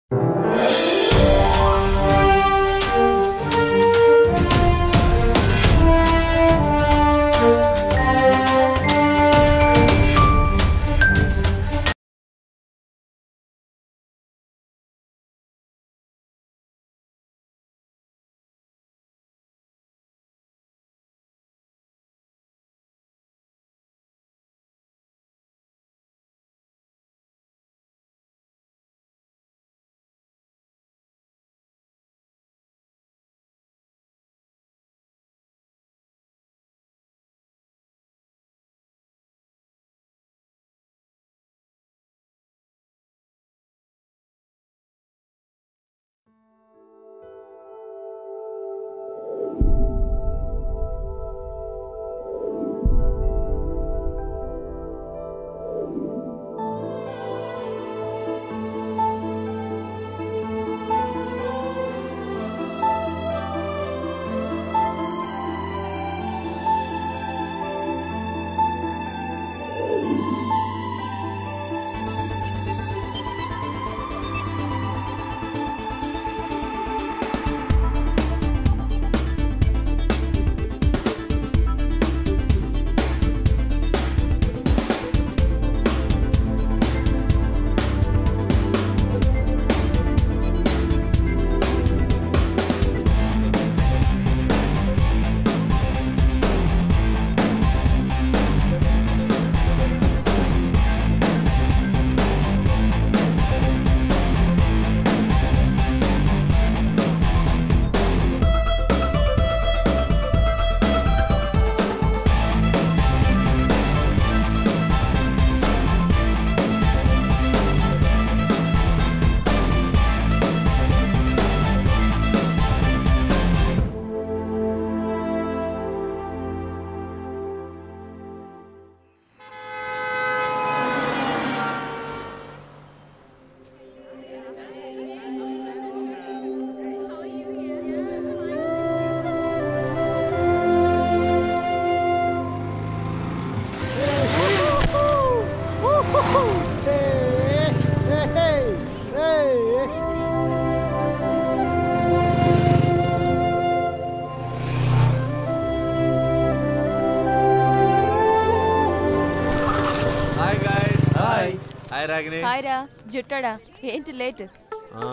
Hi guys hi hi Ragini hi రా జుట్టాడా ఏంటి లేట్ ఆ,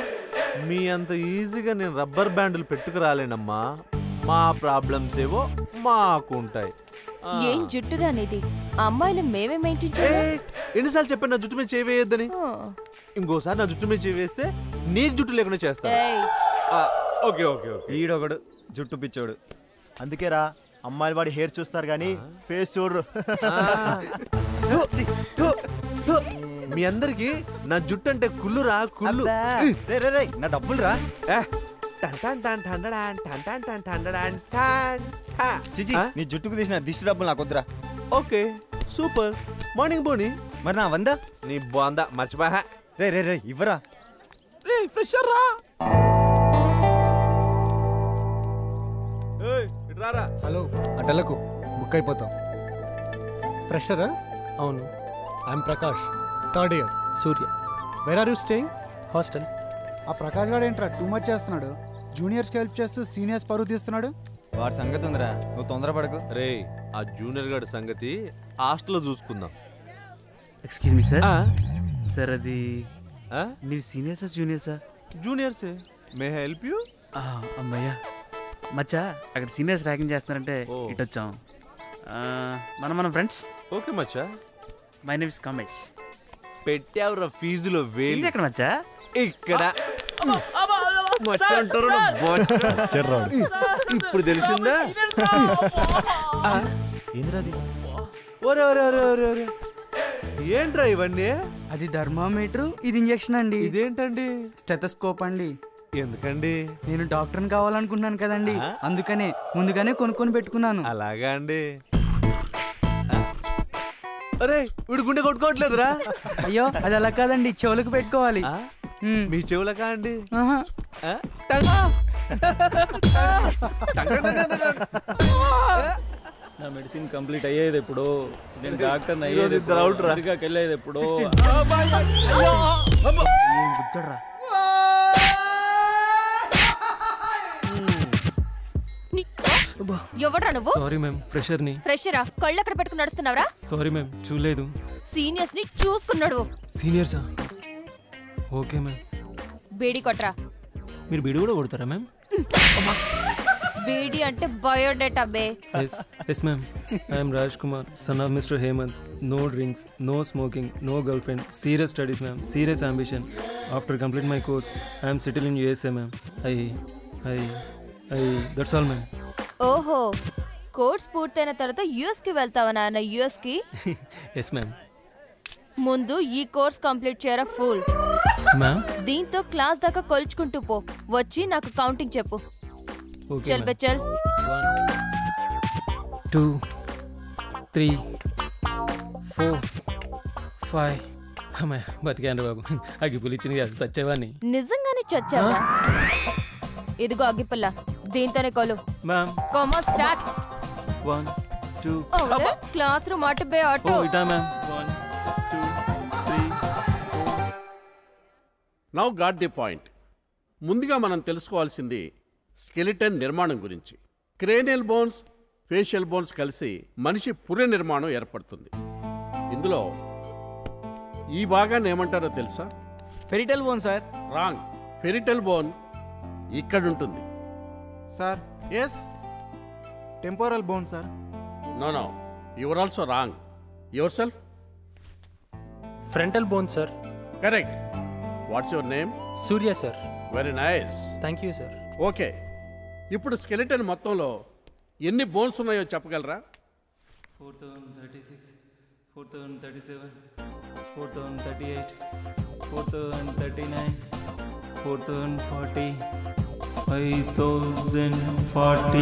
మీ అంత ఈజీగా నేను రబ్బర్ బ్యాండులు పెట్టుకు రాలేనమ్మా మా ప్రాబ్లమ్స్ ఏవో మాకు ఉంటాయి ఆ. ఏం జుట్టురా నీది ఆ అమ్మాయిలు మేమే మెయింటైన్ ఏ, చేయాలి ఎన్నిసార్లు చెప్పాను నా జుట్టు మీద చేయవేయొద్దని ఇంకోసారి నా జుట్టు మీద చేవేస్తే నీకు జుట్టు లేకుండా చేస్తా ఏయ్ ఆ, ఓకే ఓకే ఓకే ఈడొకడు జుట్టు పిచ్చోడు అందుకేరా అమ్మాయిలు వాడి హెయిర్ చూస్తారు కానీ ఫేస్ చూడరు మీ అందరికి నా జుట్టు అంటే కుళ్ళురా కుళ్ళు రే రే రే నా డబ్బులు రా ఏ, టన్ టన్ టన్ టండడాన్, టన్ టన్ టన్ టండడాన్, టన్ టా. చిచి ఆ? నీ జుట్టుకు తీసిన దిష్టి డబ్బులు నాకు వద్దురా ఓకే సూపర్ మార్నింగ్ బోని మరి నా వందా నీ బాందా మర్చిపోయా రే రే రే ఇవ్వరా రే ఫ్రెషర్ రా ఏయ్, ఇటు రారా హలో అటెలకు బుక్ అయిపోతాం ఫ్రెషరా అవును I'm Prakash third year Surya where are you staying hostel ఆ ప్రకాష్ గారు ఏంట్రా టూ మచ్ చేస్తున్నాడు జూనియర్స్కి హెల్ప్ చేస్తూ సీనియర్స్ పరువు తీస్తున్నాడు వాడి సంగతి ఉందిరా నువ్వు తొందరపడకు రే ఆ జూనియర్ గారి సంగతి హాస్టల్లో చూసుకుందాం ఎక్స్క్యూజ్ మీ సార్ ఆ? సార్ అది ఆ? మీరు సీనియర్ సార్ జూనియర్ సార్ జూనియర్సే మే హెల్ప్ యూ అమ్మయ్యా మచ్చా అక్కడ సీనియర్స్ ర్యాకింగ్ చేస్తున్నారంటే ఓ. ఇటు వచ్చాం ఆ, మనం మన ఫ్రెండ్స్ ఓకే మచ్చా మై నేమ్ ఇస్ కమేష్ పెట్టావురా ఫీజులో ఇది వేలు ఎక్కడ మచ్చా ఇక్కడ మచ్చ అంటారు నా బొచ్చ. ఇప్పుడు తెలిసిందా ఏంద్రది ఒరే ఒరే ఒరే ఒరే ఒరే ఏంట్రా ఇవన్నీ అది థర్మామీటర్ ఇది ఇంజెక్షన్ అండి ఇదేంటండి స్టెథోస్కోప్ అండి ఎందుకండి నేను డాక్టర్ని కావాలనుకున్నాను కదండి ఆ? అందుకనే ముందుగానే కొనుక్కొని పెట్టుకున్నాను అలాగా అండి ఆ? అరే వీడు గుండె కొట్టుకోవట్లేదురా అయ్యో అది అలా కాదండి చెవులకు పెట్టుకోవాలి ఆ? ఉమ్. మీ చెవులకా అండి ఆహా. ఆ? Tongue. Tongue tongue tongue tongue. నా మెడిసిన్ కంప్లీట్ అయ్యేది ఎప్పుడు నేను డాక్టర్ ఈరోజు అయ్యేది ఇద్దరు out రా. అమెరికాకి వెళ్ళేది ఎప్పుడు ఏం గుర్తురా ఎవడ్రా నువ్వు సారీ మ్యామ్ ఫ్రెషర్ని ఫ్రెషరా కళ్ళు ఎక్కడ పెట్టుకుని నడుస్తున్నావురా సారీ మ్యామ్ చూడలేదు సీనియర్స్ ని చూసుకున్నాడు సీనియర్సా ఓకే మ్యామ్ బేడి కొట్రా మీరు బిడి కూడా కొడతారా మ్యామ్ బేడి అంటే బయోడేటా బే yes yes ma'am I'm Raj Kumar son of mister Hemanth no drinks no smoking no girlfriend serious studies ma'am serious ambition after complete my course I'm settle in USA ma'am I I I that's all ma'am ఓహో course పూర్తయిన తర్వాత US కి వెళ్తావా నాన్న US కి yes ma'am ముందు ఈ course complete చేయరా ఫుల్ మ్యామ్ దీంతో క్లాస్ దాకా కొలుచుకుంటూ పో వచ్చి నాకు కౌంటింగ్ చెప్పు ఓకే చల్ బే చల్ టూ త్రీ ఫోర్ ఫైవ్ అమ్మాయి బతికాను బాబు అగ్గిపులు ఇచ్చింది కాదు సచ్చేవాడిని నిజంగానే చచ్చావా ఇదిగో అగ్గిపుల్ల దీంతోనే కొలు మ్యామ్ కొమ్మ start one two classroom అటు బే ఓ అటు ఇటా ma'am one two three now got the point ముందుగా మనం తెలుసుకోవాల్సింది స్కెలిటన్ నిర్మాణం గురించి క్రేనియల్ బోన్స్ ఫేషియల్ బోన్స్ కలిసి మనిషి పుర్రె నిర్మాణం ఏర్పడుతుంది ఇందులో ఈ భాగాన్ని ఏమంటారో తెలుసా parietal bone sir wrong parietal bone ఇక్కడుంటుంది sir yes temporal bone sir no no you're also wrong yourself frontal bone sir correct what's your name Surya sir very nice thank you sir okay ఇప్పుడు skeleton మొత్తంలో ఎన్ని bones ఉన్నాయో చెప్పగలరా four thousand thirty six four thousand thirty seven four thousand thirty eight four thousand thirty nine four thousand forty five thousand forty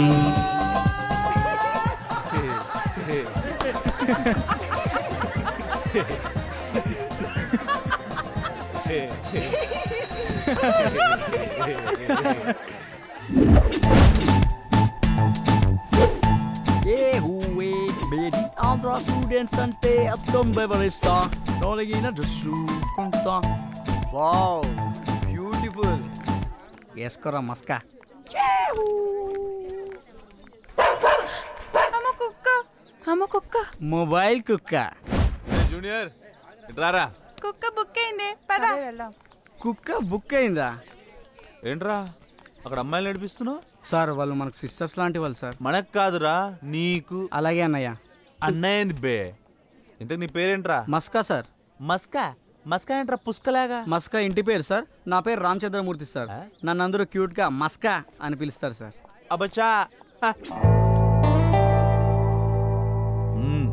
ఏ హూవే Bedi Andhra students అంటే అర్థం బెవరిస్తా తొలగిన చూసుకుంటా వావ్ బ్యూటిఫుల్ వేసుకోరా మస్కా అమ్మ కుక్క మొబైల్ కుక్క జూనియర్ రారా కుక్క బుక్ అయింది పదా కుక్క బుక్ అయిందా ఏంట్రా అక్కడ అమ్మాయిలు నడిపిస్తున్నావు సార్ వాళ్ళు మనకు సిస్టర్స్ లాంటి వాళ్ళు సార్ మనకు కాదురా నీకు అలాగే అన్నయ్య అన్నయ్య ఏంది బే ఇంతకు నీ పేరేంట్రా మస్కా సార్ మస్కా మస్కా ఏంట్రా పుష్కలాగా మస్కా ఇంటి పేరు సార్ నా పేరు రామచంద్రమూర్తి సార్ నన్ను అందరూ క్యూట్గా మస్కా అని పిలుస్తారు సార్ అబచా హ. మ్మ్.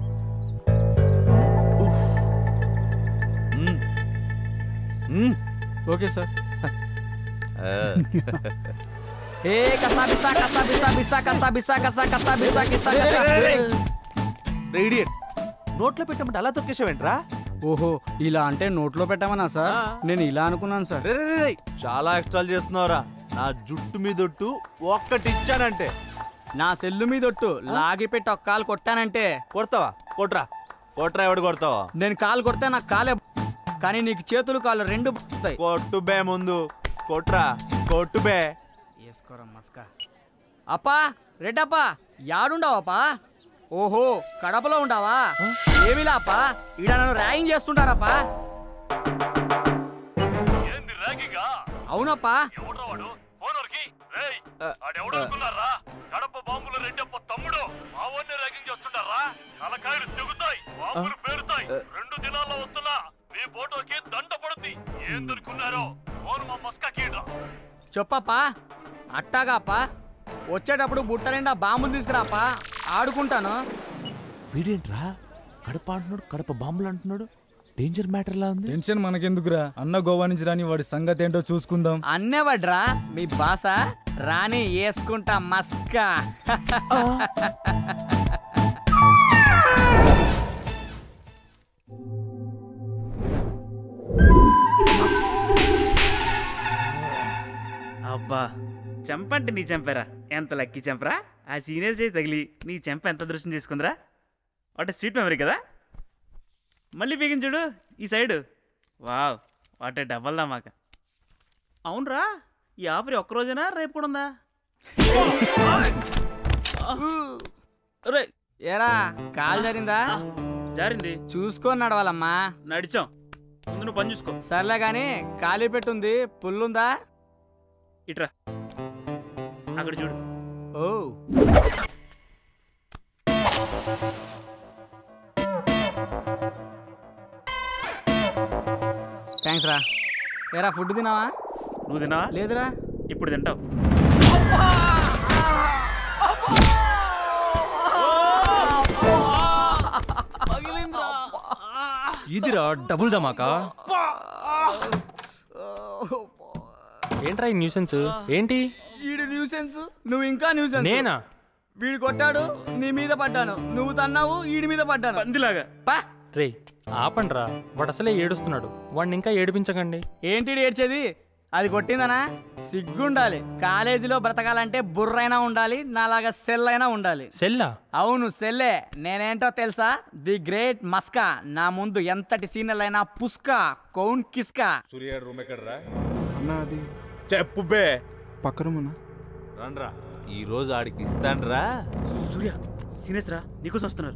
ఉఫ్. మ్మ్. మ్మ్. ఓకే సార్ ఆ. ఏ కసా బిసా కసా బిసా బిసా కసా బిసా కసా కసా బిసా కిసా కసా రే ఇడియట్ నోట్లో పెట్టమంటే అలా తొక్కేసావేంట్రా ఓహో ఇలా అంటే నోట్లో పెట్టమన్నా సార్ ఆ. నేను ఇలా అనుకున్నాను సార్ రే రే, రే, రే. చాలా ఎక్స్ట్రాలు చేస్తున్నావురా నా జుట్టు మీదొట్టు ఒక్కటి ఇచ్చానంటే నా సెల్లు మీదొట్టు లాగి పెట్టి ఒక కాలు కొట్టానంటే కొడతావా కొట్రా కొట్రా ఎవడు కొడతావా నేను కాలు కొడితే నాకు కాలే కానీ నీకు చేతులు కాళ్ళు రెండు పోతాయి కొట్టు బే ముందు కొట్రా కొట్టు బే వేసుకోరా మస్కా అప్పా రెడ్డప్పా యాడుండవప్పా ఓహో కడపలో ఉండవా ఏమిలా అప్పా ఈడ నన్ను ర్యాగింగ్ చేస్తుంటారప్పా అవునప్పా కడప బాంబుల రెడ్డప్ప తమ్ముడు మా ఊరిని ర్యాగింగ్ చేస్తుంటారా తలకాయలు తెగుతాయి బాంబులు పేరుతాయి రెండు దినాల్లో వస్తున్నా మీ ఫోటోకి దండ పడుద్ది ఏం దొరుకున్నారో ఫోన్ మా మస్కా కీడ్రా చెప్పప్పా అట్టాగాపా వచ్చేటప్పుడు బుట్ట నిండా బాంబులు తీసుకురాపా ఆడుకుంటాను వీడేంట్రా కడప అంటున్నాడు కడప బాంబులు అంటున్నాడు డేంజర్ మ్యాటర్ లా ఉంది టెన్షన్ మనకెందుకురా అన్న గోవా నుంచి రాని వాడి సంగతి ఏంటో చూసుకుందాం అన్నేవడ్రా మీ బాస రాని వేసుకుంటా మస్కా అబ్బా చంపంటే నీ చంపారా ఎంత లక్కీ చంపరా ఆ సీనియర్ చేయి తగిలి నీ చెంప ఎంత దృష్టం చేసుకుందిరా వాట్ స్వీట్ మెమరీ కదా మళ్ళీ పీకింది చూడు ఈ సైడ్ వావ్ వాట్ డబల్ దా మాక అవునరా ఈ ఆఫర్ ఒక్క రోజేనా రేపు కూడా ఉందా రే ఏరా కాలు జరిగిందా జారింది చూసుకొని నడవాలమ్మా నడిచాం ముందు నువ్వు పని చూసుకో సర్లే గాని ఖాళీ పెట్టుంది పుల్లుందా ఇట్రా అక్కడ చూడు ఓ థ్యాంక్స్ రా ఏరా ఫుడ్ తినావా నువ్వు తినావా లేదురా ఇప్పుడు తింటావు ఇదిరా డబుల్ ధమాకా ఏంట్రా ఈ న్యూసెన్స్ ఏంటి వీడు న్యూసెన్స్ నువ్వు ఇంకా న్యూసెన్స్ నేనా వీడు కొట్టాడు నీ మీద పడ్డాను నువ్వు తన్నావు వీడి మీద పడ్డాను పందిలాగా పా రే ఆపండ్రా వాడు అసలే ఏడుస్తున్నాడు వాడిని ఇంకా ఏడిపించకండి ఏంటి ఈడు ఏడ్చేది అది కొట్టిందనా సిగ్గుండాలి కాలేజీలో బ్రతకాలంటే బుర్రైనా ఉండాలి నాలాగా సెల్ అయినా ఉండాలి సెల్లా అవును సెల్లే నేనేంటో తెలుసా ది గ్రేట్ మస్కా నా ముందు ఎంతటి సీనియర్ అయినా పుస్కా కౌన్ కిస్కా సూర్య రూమ్ ఎక్కడరా అన్న అది చెప్పు బే పక్క రూమునా రండ్రా ఈ రోజు ఆడికి ఇస్తాన్రా సూర్య సీనియర్స్ రా నీకోసం వస్తున్నారు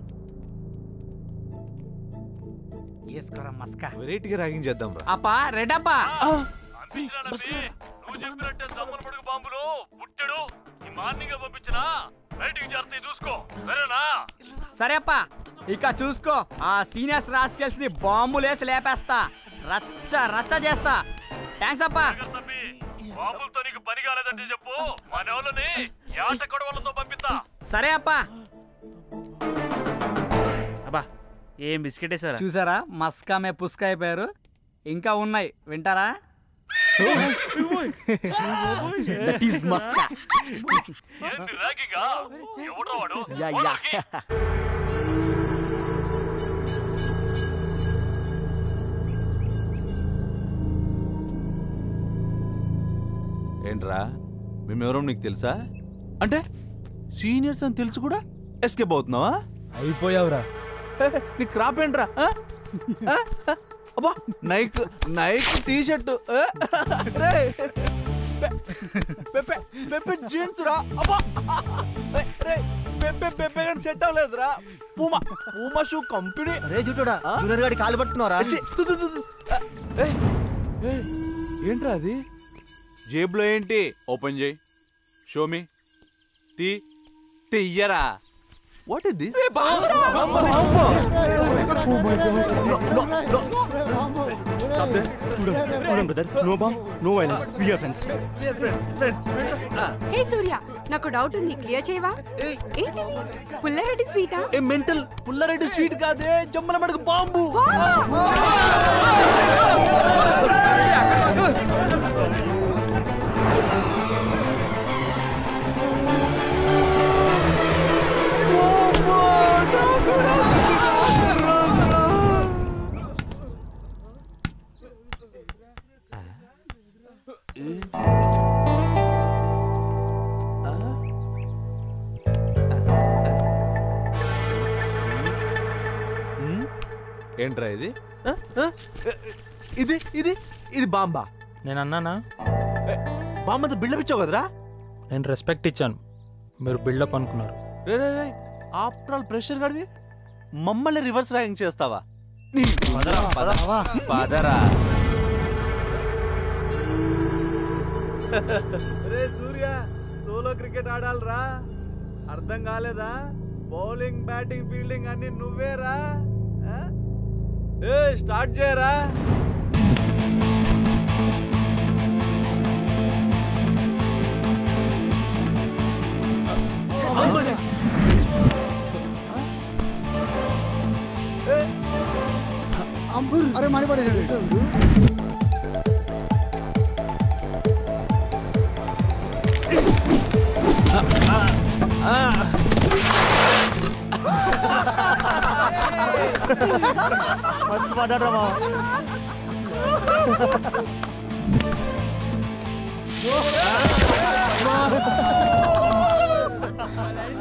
వేసుకోరా మస్కా వెరైటీగా ర్యాగింగ్ చేద్దాం రా అప్పా రెడప్పా నువ్వు చెప్పినట్టే దమ్మన పడుగు బాంబులు పుట్టాడు ఈ మార్నింగ్ పంపించినా బయటికి చేరతాయి చూసుకో సరేనా సరే అప్పా ఇక చూసుకో ఆ సీనియర్స్ రాస్కెల్స్ ని బాంబులేసి లేపేస్తా రచ్చ రచ్చ చేస్తా థ్యాంక్స్ అప్పా తమ్మి బాంబులతో నీకు పని కాలేదంటే చెప్పు మన వాళ్ళని యాట కొడవలతో పంపిస్తా సరే అప్పా అబ్బా ఏం బిస్కెట్ వేసారా చూసారా మస్కా మే పుస్కా అయిపోయారు ఇంకా ఉన్నాయి వింటారా దట్ ఈస్ మస్కా ఏంది ర్యాగింగా ఎవడో వాడు యా యా ఏంట్రా మేమెవరో నీకు తెలుసా అంటే సీనియర్స్ అని తెలుసు కూడా ఎస్కేప్ అవుతున్నావా అయిపోయావురా నీ క్రాప్ ఏంట్రా ఆ? ఆ? అబ్బా Nike Nike T shirt Pepe jeans రా అబ్బా ఏయ్, రేయ్, పెప్పే పెప్పే కానీ సెట్ అవ్వలేదురా పూమా పూమా షూ కంపెనీ రే జుట్టుడా జూనియర్ గాడి కాలు పట్టుకున్నారా ఛీ, తు, తు, తు, తు. ఆ, ఏయ్, ఏయ్, ఏంట్రా అది జేబులో ఏంటి ఓపెన్ చేయి షోమి తీ తీయరా what is this brother no bomb no violence we are friends హే సూర్య నాకు డౌట్ ఉంది క్లియర్ చేయవా ఏంటి పుల్లారెడ్డి స్వీటా ఏ మెంటల్ పుల్లారెడ్డి స్వీట్ కాదే జమ్మల మడకు బాంబు ఏంట్రా ఇది ఆ? ఆ? ఇది ఇది ఇది బాంబా నేను అన్నానా బాంబంత బిల్డప్ ఇచ్చావు కదరా నేను రెస్పెక్ట్ ఇచ్చాను మీరు బిల్డప్ అనుకున్నారు రే రే రే ఆఫ్టర్ ఆల్ ప్రెషర్ గడివి మమ్మల్ని రివర్స్ ర్యాంక్ చేస్తావా నీ పదరా పద పదరా రే సూర్య సోలో క్రికెట్ ఆడాలరా అర్థం కాలేదా బౌలింగ్ బ్యాటింగ్ ఫీల్డింగ్ అన్ని నువ్వేరా ఆ? ఏ స్టార్ట్ చేయరా అరే మనీ పడేసాడు మస్తు పడ్డాడు రా ఆ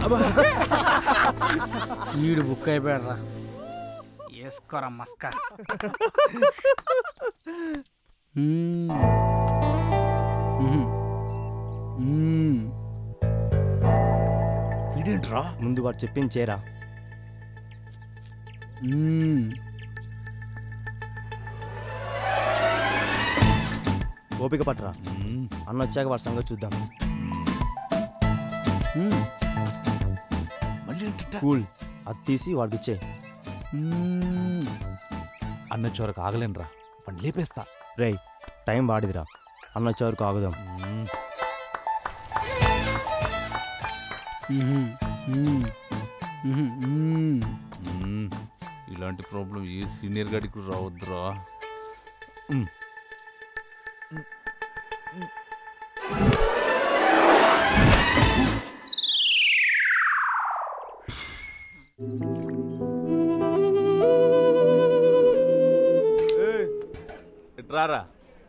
ఈడు బుక్ అయిపోయాడు రా వేసుకోరా మస్క మ్మ్. మ్మ్. మ్మ్. వీడేంట్రా ముందు వాడు చెప్పింది చేరా మ్మ్. ఓపిక పట్టరా అన్న వచ్చాక వాడి సంగతి చూద్దాం మ్మ్. కూల్ అది తీసి వాడికి ఇచ్చే మ్మ్. అన్న చోరకు ఆగలేనురా వాడిని లేపేస్తా రేయ్ టైం వాడిదిరా అన్న వచ్చే వరకు ఆగుదాం మ్మ్. మ్మ్. మ్మ్. మ్మ్. మ్మ్. ఇలాంటి ప్రాబ్లం ఏ సీనియర్ గాడికి కూడా రావద్దురా మ్మ్. ఏయ్, ఇట్రారా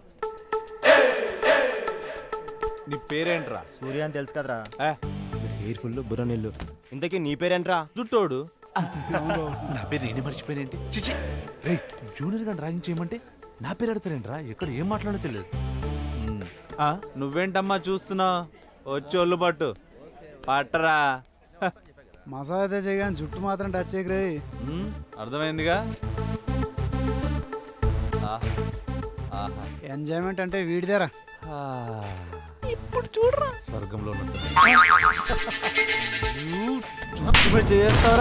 నీ పేరేంట్రా సూర్య అని తెలుసు కదరా ఏ, హెయిర్ ఫుల్ బుర్ర నీళ్ళు ఇంతకీ నీ పేరేంట్రా జుట్టోడు నా పేరు నేనే మర్చిపోయానేంటి చిచి రైట్ జూనియర్ గా డ్రాయింగ్ చేయమంటే నా పేరు అడతారేంట్రా ఎక్కడ ఏం మాట్లాడో తెలియదు మ్మ్. ఆ, నువ్వేంటమ్మా చూస్తున్నావు వచ్చి ఒళ్ళు పట్టు పట్టరా హ, మసాలా అయితే చేయగానే జుట్టు మాత్రం టచ్ చేయకరే మ్మ్, అర్థమైందిగా ఆహా, ఆహా. ఎంజాయ్మెంట్ అంటే వీడిదేరా ఆ, ఇప్పుడు చూడరా స్వర్గంలో ఉన్నట్టు చేస్తారా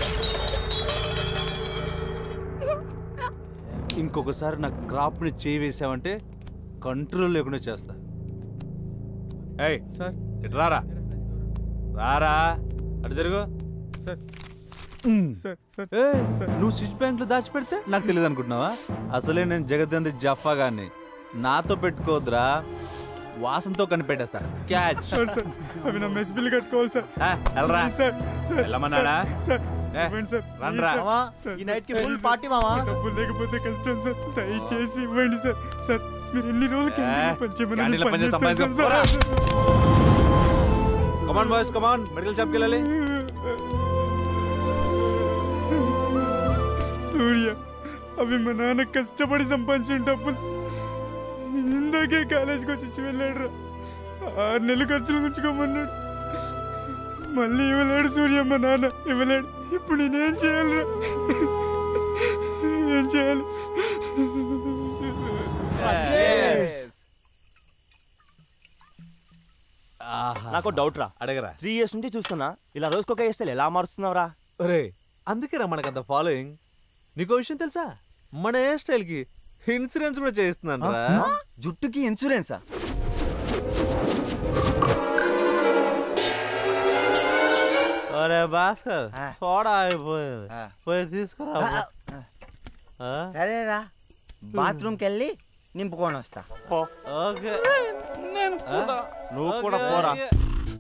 ఇంకొకసారి నా క్రాప్ని చేయి వేసావంటే కంట్రోల్ లేకుండా చేస్తా ఏయ్ సార్ ఇటు రారా రారా అటు జరుగు సార్ సార్ సార్ ఏయ్, నువ్వు స్విచ్ బ్యాంక్లో దాచిపెడితే నాకు తెలియదు అనుకుంటున్నావా అసలే నేను జగదంది జఫా గాన్ని నాతో పెట్టుకోవద్దురా వాసనతో కనిపెట్టేస్తా క్యాచ్ సార్ సార్ అవి నా మెస్ బిల్ కట్టుకోవాలి సార్ ఆ, వెళ్ళరా సార్ సార్ వెళ్ళమన్నాడా? సార్ ఏ, ఇవ్వండి సార్ రండ్రా. Please sir. మావా, సార్, ఈ సార్, నైట్కి ప్లీజ్ full సార్. party మావా. డబ్బులు లేకపోతే కష్టం సార్ దయచేసి ఇవ్వండి సార్ సార్ మీరు ఎన్ని రోజులకి ఏ, ఎందుకు పంచేమని క్యాంటీన్లో పని పని చేసి చేస్తాను సంపాదించుకో, sir. Come on boys come on medical షాప్కి వెళ్ళాలి సూర్య అవి మా నాన్న కష్టపడి సంపాదించిన డబ్బులు ఇందాకే కాలేజీకి వచ్చి ఇచ్చి వెళ్ళాడు రా ఆరు నెలలు ఖర్చులు ఉంచుకోమన్నాడు మళ్ళీ ఇవ్వలేడు సూర్య మా నాన్న ఇవ్వలేడు ఇప్పుడు నేనేం చేయాలిరా ఏం చేయాలి నాకు డౌట్ రా అడగరా త్రీ ఇయర్స్ నుంచి చూస్తున్నా ఇలా రోజుకొక వేస్తే ఎలా మారుస్తున్నావురా ఒరే అందుకేరా మనకంత ఫాలోయింగ్ నీకో విషయం తెలుసా మన హెయిర్ స్టైల్ కి ఇన్సూరెన్స్ కూడా చేస్తున్నాను రా జుట్టుకి ఇన్సూరెన్సా ఒరే భాస్కర్ సోడా అయిపోయింది పోయి తీసుకురా ఆ? సరేరా బాత్రూమ్కి వెళ్ళి నింపుకొని వస్తా ఓకే నేను కూడా నువ్వు కూడా ఓకే, పోరా ఓకే.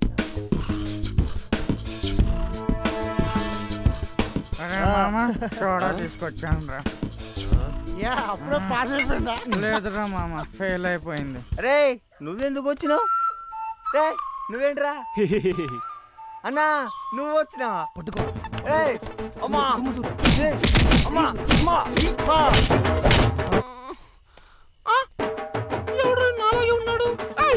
సోడా తీసుకొచ్చాను రా యా అప్పుడే పాస్ అయిపోయిందా లేదురా మామ ఫెయిల్ అయిపోయింది రే నువ్వెందుకు వచ్చినావు రే నువ్వేంట్రా అన్నా నువ్వు వచ్చినావా పట్టుకో ఏయ్ అమ్మా ఏయ్, అమ్మా అమ్మా అమ్మా. ఎవడు నాలాగే ఉన్నాడు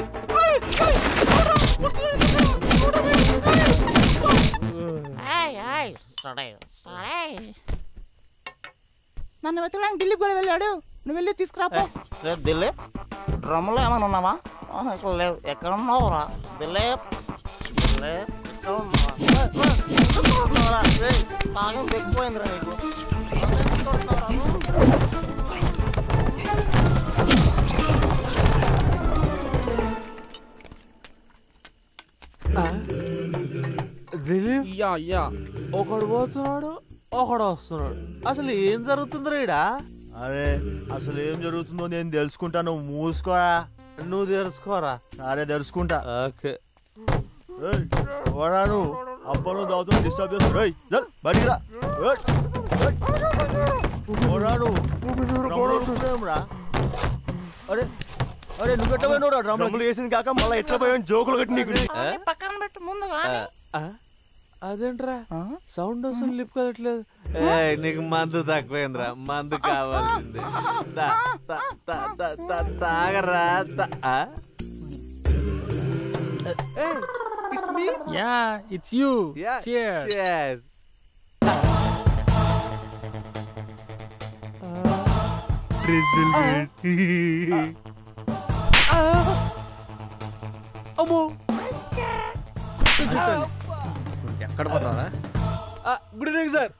నన్ను వెతకడానికి ఢిల్లీ కూడా వెళ్ళాడు నువ్వు వెళ్ళి తీసుకురాపో ఢిల్లీ డ్రమ్లో ఏమైనా ఉన్నావా ఆహా, ఇక్కడ లేవు ఎక్కడ ఉన్నావురా ఢిల్లీ ఢిల్లీ ఎక్కడ ఉన్నావా ఏయ్, ఏయ్, ఎక్కడ ఉన్నావురా? ఏయ్, తాగింది ఎక్కువైందిరా నీకు ఎక్కడ ఉన్నావురా నువ్వు? రిలీఫ్ యా యా ఒకడు పోతున్నాడు ఒకడు వస్తున్నాడు అసలు ఏం జరుగుతుంది రీడా అరే అసలు ఏం జరుగుతుందో నేను తెలుసుకుంటాను మూసుకోరా నువ్వు తెలుసుకోరా సరే తెలుసుకుంటా ఓకే ఏయ్, పోరా నువ్వు అబ్బా నువ్వు దావుతున్నా డిస్టర్బ్ చేస్తావు రేయ్ చల్ బయటికి రా ఏయ్, ఏయ్. పోరా నువ్వు డ్రమ్లో ఉరుకుతున్నావేంరా? అరే అరే నువ్వు ఎట్లా పోయినావు రా డ్రమ్ములు వేసింది కాక మళ్ళీ ఎట్లా పోయావు జోకులు కట్టి నీకు పక్కన పెట్టు ముందుగా అదేంట్రా సౌండ్ వస్తుంది లిప్ కదట్లేదు ఏయ్, నీకు మందు తక్కువైందిరా మందు కావాల్సింది తా, తా, తా, తా, తా, తాగరా తా- ఆ? ఏయ్, it's me? Yeah it's you Yeah, Cheers. cheers. అమ్మో ఎక్కడ పోతావా గుడ్ ఈవినింగ్ సార్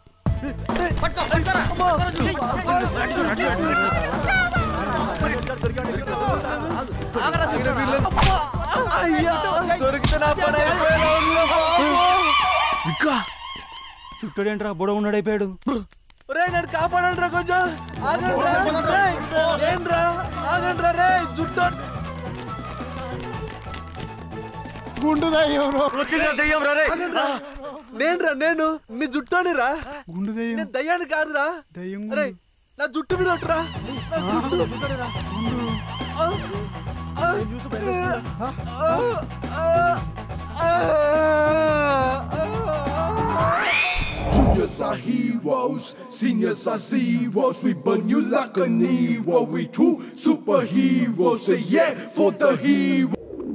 అయ్యా దొరికితే నా పని ఇంకా చుట్టాడేంట్రా బుడ ఉన్నాడైపోయాడు రే నన్ను కాపాడండి రా కొంచెం ఆగండి రా ఏంట్రా ఆగండి రే జుట్టు గుండు దయ్యం నేనురా నేను మీ జుట్టుని రా గుండు దయ్యం నేను దయ్యాన్ని కాదురా దయ్యం రే నా జుట్టు మీద ఒట్టురా నా జుట్టు ఒట్టురా. ఆ, ఆ, ఆ, ఆ, Juniors are heroes, seniors are zeros. We burn you like a Nero. We true superheroes. Say yeah for the hero.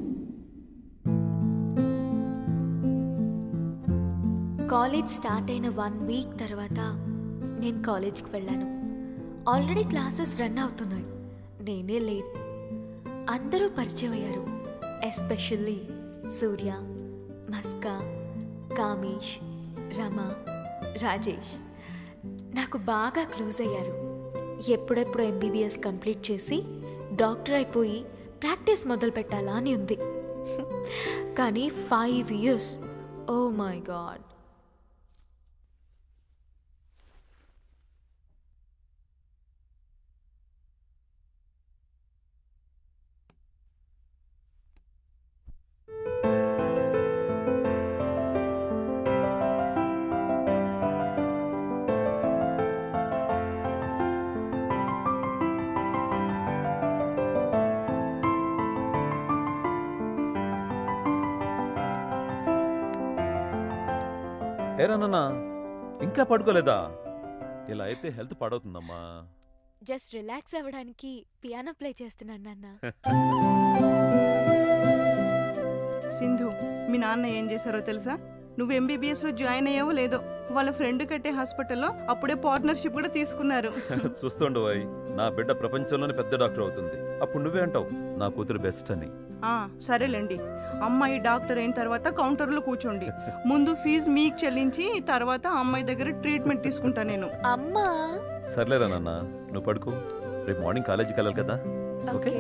College start అయిన వన్ వీక్ తర్వాత నేను కాలేజ్కి వెళ్ళాను ఆల్రెడీ క్లాసెస్ రన్ అవుతున్నాయి నేనే లేట్ అందరూ పరిచయం అయ్యారు ఎస్పెషల్లీ సూర్య మస్కా కామేష్ రమ రాజేష్ నాకు బాగా క్లోజ్ అయ్యారు ఎప్పుడెప్పుడు ఎంబీబీఎస్ కంప్లీట్ చేసి డాక్టర్ అయిపోయి ప్రాక్టీస్ మొదలు పెట్టాలా అని ఉంది కానీ five years oh my god ఏరా నాన్న ఇంకా పడుకోలేదా ఇలా అయితే హెల్త్ పాడవుతుందమ్మా జస్ట్ రిలాక్స్ అవ్వడానికి పియానో ప్లే చేస్తున్నాను నాన్న సింధు మీ నాన్న ఏం చేశారో తెలుసా నువ్వు ఎంబీబీఎస్ లో జాయిన్ అయ్యావో లేదో వాళ్ళ ఫ్రెండ్ కట్టే హాస్పిటల్లో అప్పుడే పార్ట్నర్షిప్ కూడా తీసుకున్నారు చూస్తుండు వాయ్ నా బిడ్డ ప్రపంచంలోనే పెద్ద డాక్టర్ అవుతుంది అప్పుడు నువ్వే అంటావు నా కూతురు బెస్ట్ అని ఆ సరేలేండి అమ్మాయి డాక్టర్ అయిన తర్వాత కౌంటర్లో కూర్చోండి ముందు ఫీజు మీకు చెల్లించి తర్వాత అమ్మాయి దగ్గర ట్రీట్మెంట్ తీసుకుంటా నేను అమ్మా సర్లేరా నాన్న నువ్వు పడుకో రేపు మార్నింగ్ కాలేజీకి వెళ్ళాలి కదా okay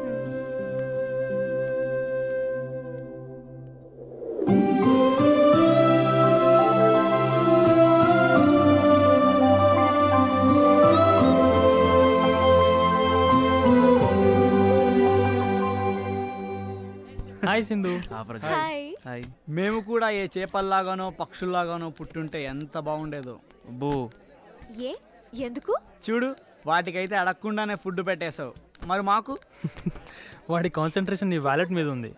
hi Sindhu hi hi మేము కూడా ఏ చేపల్లాగానో పక్షుల్లాగానో పుట్టుంటే ఎంత బాగుండేదో బో ఏ ఎందుకు చూడు వాటికైతే అడగకుండానే ఫుడ్ పెట్టేశావు మరి మాకు వాడి కాన్సన్ట్రేషన్ నీ వ్యాలెట్ మీద ఉంది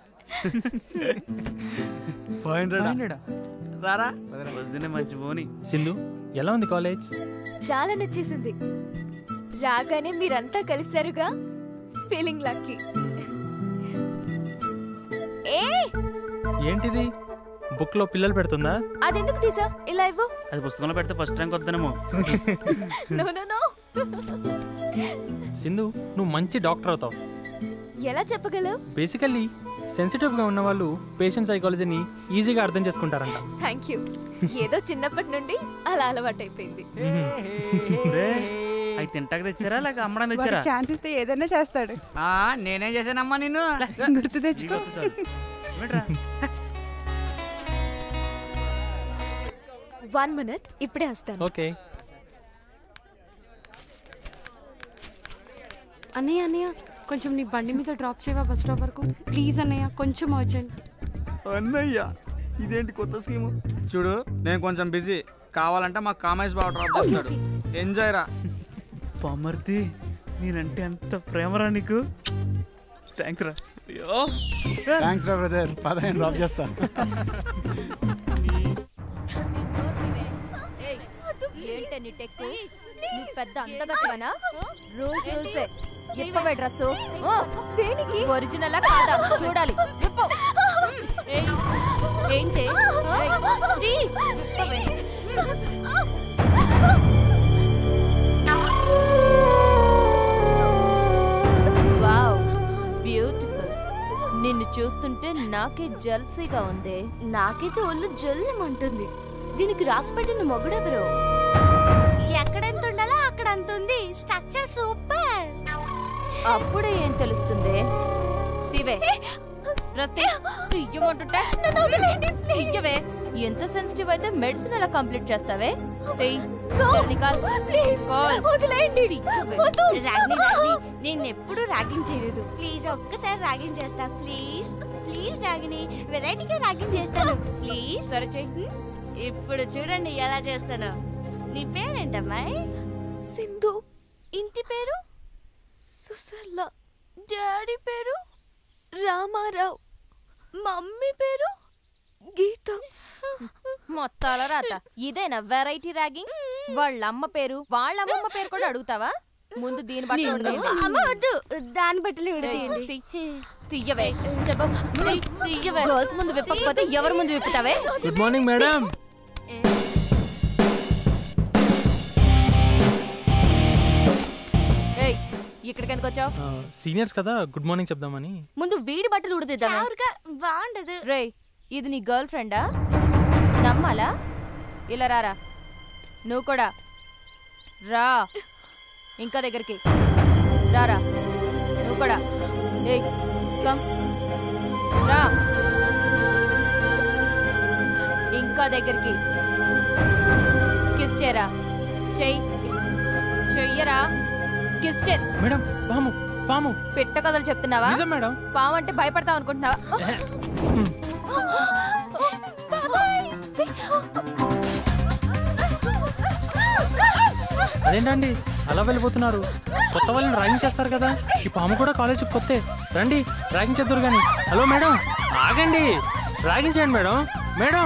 రారా వద్దునే మంచి పోని సింధు ఎలా ఉంది కాలేజ్ చాలా నచ్చేసింది రాగానే మీరంతా కలిశారుగా ఫీలింగ్ లక్కీ ఏ ఏంటిది బుక్ లో పిల్లలు పెడుతుందా అదెందుకు తీసా ఇలా ఇవ్వు అది పుస్తకంలో పెడితే ఫస్ట్ ర్యాంక్ వద్దనేమో నో నో నో సింధు నువ్వు మంచి డాక్టర్ అవుతావు ఎలా చెప్పగలవు బేసికల్లీ సెన్సిటివ్గా ఉన్న వాళ్ళు పేషెంట్ సైకాలజీని ఈజీగా అర్థం చేసుకుంటారంట థ్యాంక్ యూ ఏదో చిన్నప్పటి నుండి అలా అలవాటైపోయింది రే అవి తింటాక తెచ్చారా లేక అమ్మడానికి తెచ్చారా ఛాన్స్ ఇస్తే ఏదైనా చేస్తాడు ఆ, నేనేం చేశానమ్మా నిన్ను గుర్తు తెచ్చుకో వన్ మినిట్ ఇప్పుడే వస్తాను ఓకే అన్నయ్య అన్నయ్య కొంచెం నీ బండి మీద డ్రాప్ చేయవా బస్ స్టాప్ వరకు ప్లీజ్ అన్నయ్య కొంచెం అర్జెంట్ అన్నయ్య ఇదేంటి కొత్త స్కీము చూడు నేను కొంచెం బిజీ కావాలంటే మా కామేష్ బాబు డ్రాప్ చేస్తాడు ఎంజాయ్ రా పామర్తి నేనంటే అంత ప్రేమరా నీకు థ్యాంక్స్ రా అయ్యో థ్యాంక్స్ రా బ్రదర్ పదహైదు డ్రాప్ చేస్తా ఏంటే నీ టెక్కు నువ్వు పెద్ద అందగత్తవనా రూల్స్ రూల్సే ఇప్పవే డ్రెస్ దేనికి ఒరిజినల్ కాదా చూడాలి విప్పు ఏంటి వావ్ బ్యూటిఫుల్ నిన్ను చూస్తుంటే నాకే జల్సీగా ఉంది నాకైతే ఒళ్ళు జల్లమంటుంది దీనికి రాసి పెట్టిన మొగుడెవరు ఎక్కడెంత ఉండాలో అక్కడ అంత ఉంది స్ట్రక్చర్ సూపర్ అప్పుడే ఏం తెలుస్తుంది దివే రస్తే తీయమంటుంటే తీయవే ఎంత సెన్సిటివ్ అయితే మెడిసిన్ ఎలా కంప్లీట్ చేస్తావే ఏయ్, జల్దీ కాల్. కాల్. తీయవే. రాగిని రాగిని నేను ఎప్పుడు రాగింగ్ చేయలేదు ప్లీజ్ ఒక్కసారి రాగింగ్ చేస్తా ప్లీజ్ ప్లీజ్ రాగిని వెరైటీగా రాగింగ్ చేస్తాను ప్లీజ్ సరే చెయ్యి ఇప్పుడు చూడండి ఎలా చేస్తాను నీ పేరేంటమ్మాయి సింధు ఇంటి పేరు సుసల్ల డాడీ పేరు రామారావు మమ్మీ పేరు గీత మొత్తాల రాత ఇదేనా వెరైటీ ర్యాగింగ్ వాళ్ళ అమ్మ పేరు వాళ్ళ అమ్మమ్మ పేరు కూడా అడుగుతావా ముందు దీని బట్టి అమ్మ వద్దు దాని బట్టలు విడతీయండి తీయవే తీయవే గర్ల్స్ ముందు విప్పకపోతే ఎవరి ముందు విప్పుతావే గుడ్ మార్నింగ్ మేడం ఏయ్ ఇక్కడికి ఎందుకు వచ్చావు సీనియర్స్ కదా గుడ్ మార్నింగ్ చెప్దామని ముందు వీడి బట్టలు ఉడతీద్దామా చావురుగా బాగుండదు రే ఇది నీ గర్ల్ ఫ్రెండా నమ్మాలా ఇలా రారా నువ్వు కూడా రా ఇంకా దగ్గరికి రారా నువ్వు కూడా ఏయ్ కమ్ రా ఇంకా దగ్గరికి కిస్ చేయరా చెయ్యి చెయ్యరా కిస్ చే మేడం పాము పాము పిట్ట కథలు చెప్తున్నావా నిజం మేడం పాము అంటే భయపడతావు అనుకుంటున్నావా అదేంటండి అలా వెళ్ళిపోతున్నారు కొత్త వాళ్ళని ర్యాగింగ్ చేస్తారు కదా ఈ పాము కూడా కాలేజీకి కొత్తే రండి ర్యాగింగ్ చేద్దరు కానీ హలో మేడం ఆగండి ర్యాగింగ్ చేయండి మేడం మేడం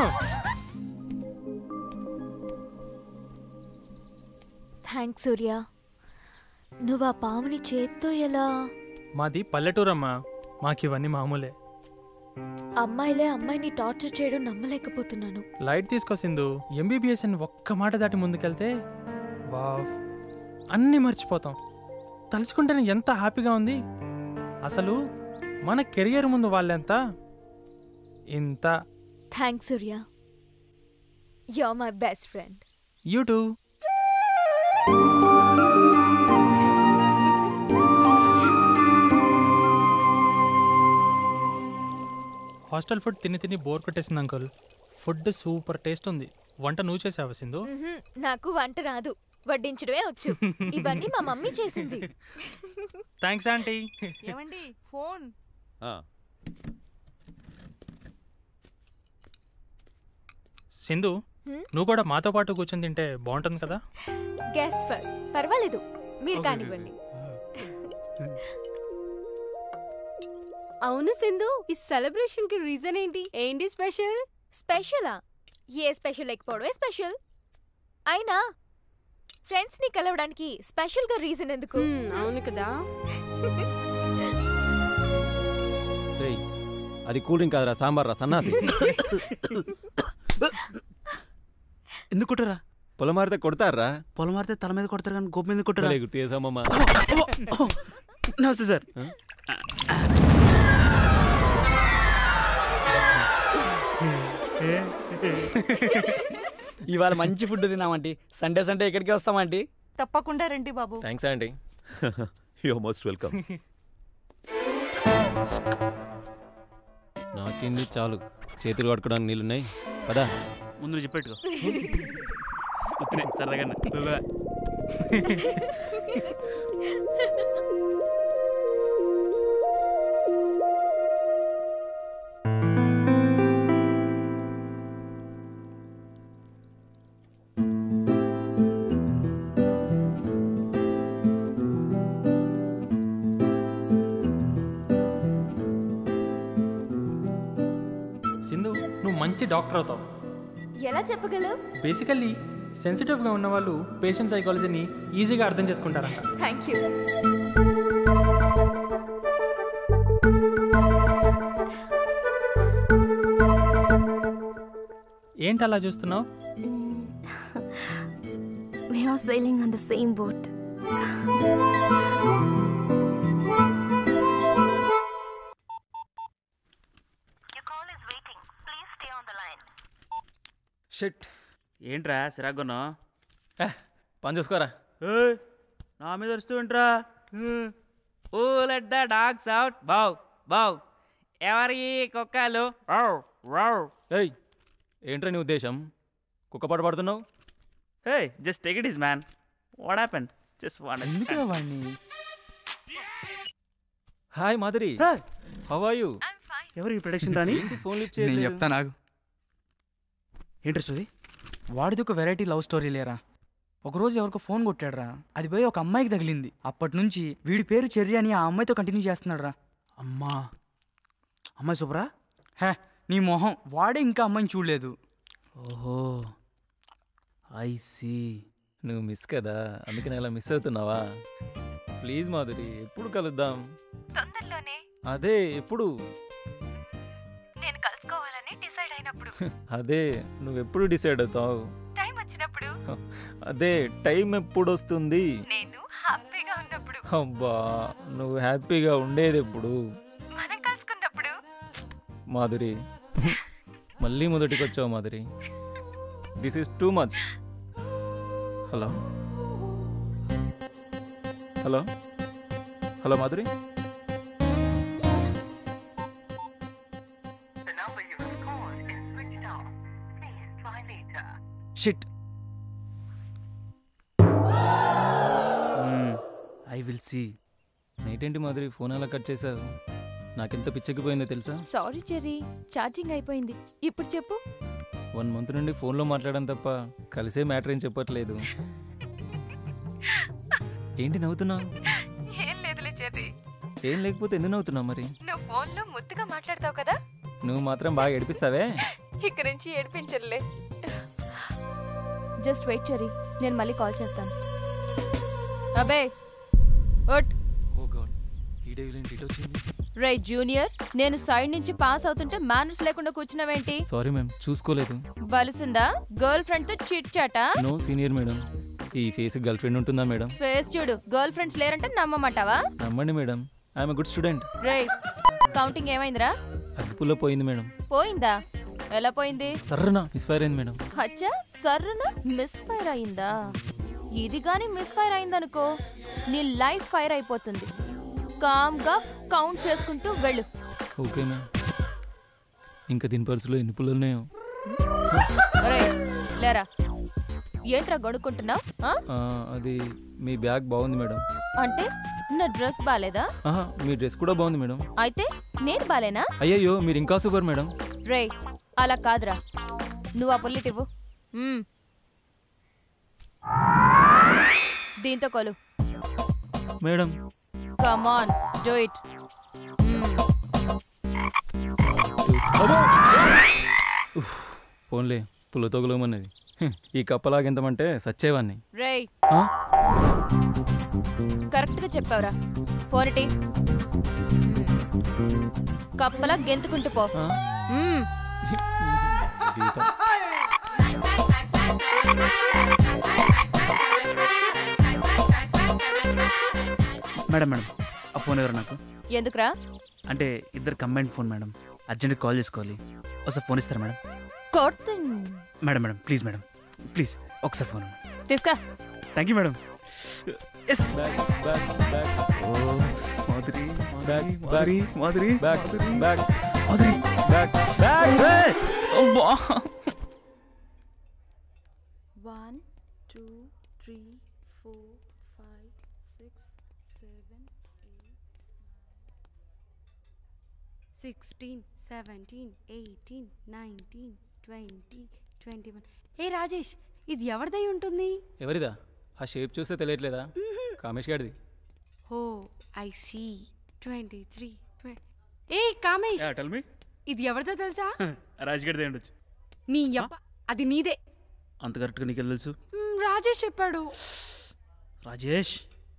థ్యాంక్స్ సూర్య నువ్వు ఆ పాముని చేత్తో ఎలా మాది పల్లెటూరమ్మా మాకు ఇవన్నీ మామూలే అమ్మాయిలే అమ్మాయిని టార్చర్ చేయడం నమ్మలేకపోతున్నాను లైట్ తీసుకొచ్చిందు ఎంబీబీఎస్ అని ఒక్క మాట దాటి ముందుకెళ్తే వావ్ అన్నీ మర్చిపోతాం తలుచుకుంటేనే ఎంత హ్యాపీగా ఉంది అసలు మన కెరియర్ ముందు వాళ్ళెంత ఇంత thanks Surya you are my best friend యూట్యూ హాస్టల్ ఫుడ్ తిని తిని బోర్ కొట్టేసింది అంకుల్ ఫుడ్ సూపర్ టేస్ట్ ఉంది వంట నువ్వు చేసావా సింధు మ్మ్హ్మ్. నాకు వంట రాదు వడ్డించడమే వచ్చు ఇవన్నీ మా మమ్మీ చేసింది థ్యాంక్స్ ఆంటీ ఏమండి ఫోన్ సింధు హ్మ్? నువ్వు కూడా మాతో పాటు కూర్చొని తింటే బాగుంటుంది కదా గెస్ట్ ఫస్ట్ పర్వాలేదు మీరు కానివ్వండి అవును సింధు ఈ సెలబ్రేషన్ కి రీజన్ ఏంటి ఏంటి స్పెషల్ స్పెషలా ఏ స్పెషల్ లేకపోవడమే స్పెషల్ అయినా ఫ్రెండ్స్ ని కలవడానికి స్పెషల్ గా రీజన్ ఎందుకు అవును కదా రేయ్ అది కూల్ డ్రింక్ కాదురా సాంబార్ రా సన్నాసి ఎందుకు కొట్టరా పొలం మారితే కొడతారా పొలం మారితే తల మీద కొడతారు కానీ గోపు మీద కొట్టరా భలే గుర్తు చేసామమ్మా నమస్తే సార్ ఇవాళ మంచి ఫుడ్ తిన్నామంటీ సండే సండే ఎక్కడికి వస్తామంటీ తప్పకుండా రండి బాబు థ్యాంక్స్ అండి యూ మోస్ట్ వెల్కమ్ నాకింది చాలు చేతులు కట్టుకోవడానికి నీళ్ళున్నాయి పదా ముందు చెప్పెట్టుకో ఉత్తనే సరదాగా సింధు నువ్వు మంచి డాక్టర్ అవుతావు ఎలా చెప్పగలవు బేసికల్లీ సెన్సిటివ్గా ఉన్న వాళ్ళు పేషెంట్ సైకాలజీని ఈజీగా అర్థం చేసుకుంటారంట థ్యాంక్ యూ ఏంటి అలా చూస్తున్నావు We are sailing on the same boat. Shit ఏంట్రా సిరాగున్నా పని చూసుకోరా నా మీద వస్తూ ఏంట్రా oh let the dogs out బావ్ బావ్ ఎవరి కుక్కలు వావ్ వావ్ ఏయ్ ఏంట్రా నీ ఉద్దేశం కుక్క పాట పాడుతున్నావు hey just take it easy man what happen just what ఎందుకురా వాడిని hi Madhuri how are you ఎవరు ఈ ప్రొడక్షన్ రాని ఏంటి ఫోన్ లిఫ్ట్ నేను చేయలేదు చెప్తాను ఆగు ఏంటి స్టోరీ వాడిది ఒక వెరైటీ లవ్ స్టోరీ లేరా ఒకరోజు ఎవరికో ఫోన్ కొట్టాడురా అది పోయి ఒక అమ్మాయికి తగిలింది అప్పటి నుంచి వీడి పేరు చెర్రి అని ఆ అమ్మాయితో కంటిన్యూ చేస్తున్నాడు రా అమ్మా అమ్మాయి సూపరా హే నీ మొహం వాడే ఇంకా అమ్మాయిని చూడలేదు ఓహో ఐ సీ నువ్వు మిస్ కదా అందుకని అలా మిస్ అవుతున్నావా ప్లీజ్ మాధురి ఎప్పుడు కలుద్దాం తొందరలోనే అదే ఎప్పుడు నేను కలుసుకోవాలని డిసైడ్ అయినప్పుడు అదే నువ్వు ఎప్పుడు డిసైడ్ అవుతావు టైం వచ్చినప్పుడు అదే టైం ఎప్పుడు వస్తుంది నేను హ్యాపీగా ఉన్నప్పుడు అబ్బా నువ్వు హ్యాపీగా ఉండేది ఎప్పుడు మనం కలుసుకున్నప్పుడు మాధురి మళ్ళీ మొదటికి వచ్చావు Madhuri this is too much hello hello hello Madhuri shit I will see night ఏంటి మాధురి ఫోన్ అలా కట్ చేసావు నాకెంత పిచ్చెక్కిపోయిందో తెలుసా సారీ చెర్రీ ఛార్జింగ్ అయిపోయింది ఇప్పుడు చెప్పు వన్ మంత్ నుండి ఫోన్లో మాట్లాడడం తప్ప కలిసే మ్యాటర్ ఏం చెప్పట్లేదు ఏంటి నవ్వుతున్నావు ఏం లేదులే చెర్రీ ఏం లేకపోతే ఎందుకు నవ్వుతున్నావు మరి నువ్వు ఫోన్లో ముద్దుగా మాట్లాడతావు కదా నువ్వు మాత్రం బాగా ఏడిపిస్తావే ఇక నుంచి ఏడిపించలే జస్ట్ వెయిట్ చెర్రీ నేను మళ్ళీ కాల్ చేస్తాను అబే ఒట్ ఓ గాడ్ ఈ డేవిల్ ఏంటి ఇటు వచ్చింది రే జూనియర్ నేను సైడ్ నుంచి పాస్ అవుతుంటే మేనర్స్ లేకుండా కూర్చున్నావేంటి సారీ మ్యామ్ చూసుకోలేదు బలిసిందా గర్ల్ ఫ్రెండ్ తో చిట్ చాటా నో సీనియర్ మేడం ఈ ఫేస్ గర్ల్ ఫ్రెండ్ ఉంటుందా మేడం ఫేస్ చూడు గర్ల్ ఫ్రెండ్స్ లేరంటే నమ్మమంటావా నమ్మండి మేడం ఐఎమ్ గుడ్ స్టూడెంట్ రే కౌంటింగ్ ఏమైందిరా అగ్గిపుల్లో పోయింది మేడం పోయిందా ఎలా పోయింది సర్రనా మిస్ఫైర్ అయింది మేడం అచ్చా సర్రున మిస్ ఫైర్ అయిందా ఇది గాని మిస్ ఫైర్ అయిందనుకో నీ లైఫ్ ఫైర్ అయిపోతుంది కామ్ గా కౌంట్ చేసుకుంటూ వెళ్ళు ఓకే మ్యామ్ ఇంకా దీని పర్సులో ఎన్ని పుల్లలు ఉన్నాయో ఒరేయ్, లేరా ఏంట్రా గొడుక్కుంటున్నావు ఆ, అది మీ బ్యాగ్ బాగుంది మేడం అంటే నా డ్రెస్ బాలేదా ఆహా మీ డ్రెస్ కూడా బాగుంది మేడం అయితే నేను బాలేనా అయ్యయ్యో మీరు ఇంకా సూపర్ మేడం రే అలా కాదురా నువ్వు ఆ పుల్లిట్ ఇవ్వు మ్మ్. దీంతో కొలు మేడం కమాన్ డూ ఇట్ ఫోన్లే పుల్ల తొగలమన్నది హ్మ్, ఈ కప్పలాగెంతమంటే సచ్చేవాన్ని రేయ్ ఆ? కరెక్ట్ గా చెప్పావురా ఫోనిటి కప్పలా గెంతుకుంటూ పో మ్మ్. మేడం మేడం ఆ ఫోన్ ఎవరు నాకు ఎందుకురా అంటే ఇద్దరు combine phone madam urgent call చేసుకోవాలి ఒకసారి ఫోన్ ఇస్తారా మేడం కొడుతు madam madam please madam please ఒకసారి ఫోన్ తీసుకా thank you madam yes oh Madhuri bag Madhuri Madhuri bag bag Madhuri bag bag అబ్బా one two three four five six seven sixteen seventeen eighteen nineteen twenty twenty one ఏ రాజేష్ ఇది ఎవరిదై ఉంటుంది ఎవరిదా ఆ shape చూస్తే తెలియట్లేదా కామేష్ గారిది oh I see twenty three ఏ కామేష్ టెల్ మీ ఇది ఎవరిదో తెలుసా రాజ్ గడిదే ఉండొచ్చు నీ యప్ప అది నీదే అంత కరెక్ట్గా నీకు తెలుసు మ్, రాజేష్ చెప్పాడు Rajesh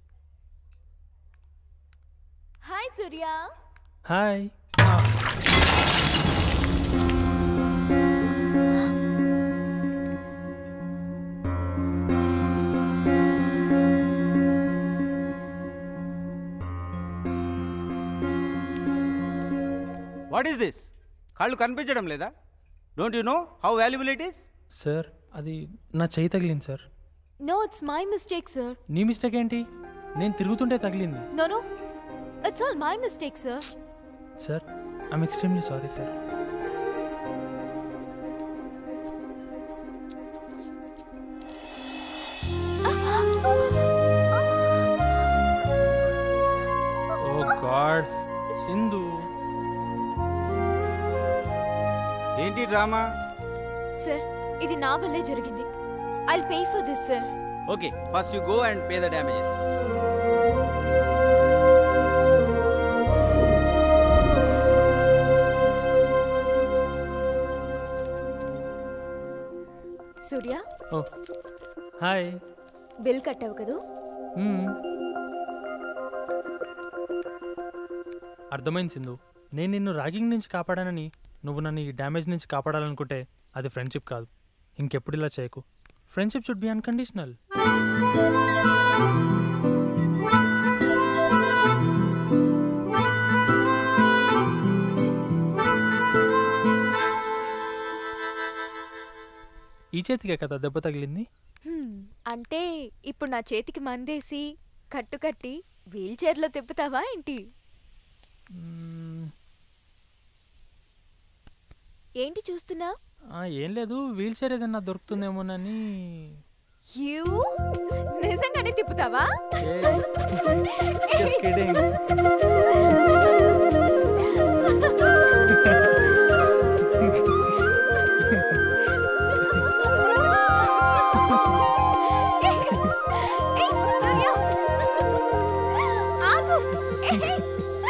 hi Surya hi what is this కళ్ళు కనిపించడం లేదా don't you know how valuable it is sir అది నా చెయ్యి తగిలింది sir no it's my mistake sir నీ మిస్టేక్ ఏంటి నేను తిరుగుతుంటే తగిలింది no no it's all my mistake sir sir I'm extremely sorry sir oh god Sindhu ఏంటి డ్రామా సార్ ఇది నా వల్లే జరిగింది I pay for this sir okay first you go and pay the damages Surya oh hi bill కట్టావు కదూ అర్థమైంది సింధు నేను నిన్ను ర్యాగింగ్ నుంచి కాపాడానని నువ్వు నన్ను ఈ డ్యామేజ్ నుంచి కాపాడాలనుకుంటే అది ఫ్రెండ్షిప్ కాదు ఇంకెప్పుడు ఇలా చేయకు ఫ్రెండ్షిప్ షుడ్ బి అన్కండిషనల్ ఈ చేతికే కదా దెబ్బ తగిలింది హ్మ్, అంటే ఇప్పుడు నా చేతికి మందేసి కట్టు కట్టి వీల్ చైర్లో తిప్పుతావా ఏంటి ఏంటి చూస్తున్నా ఆ, ఏం లేదు వీల్ చైర్ ఏదన్నా దొరుకుతుందేమోనని యూ నిజంగానే తిప్పుతావా just kidding. ఏయ్, సూర్య! ఆగు! ఏయ్!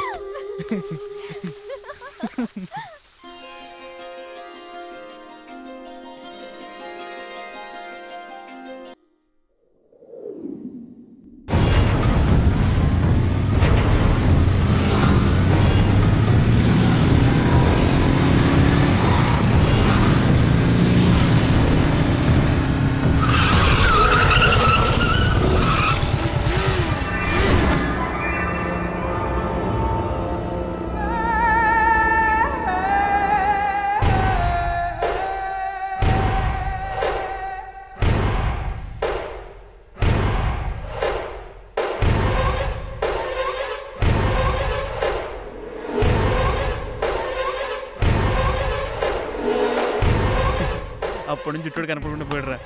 అప్పటి నుంచి చుట్టూ కనపడకుండా పోయిడరా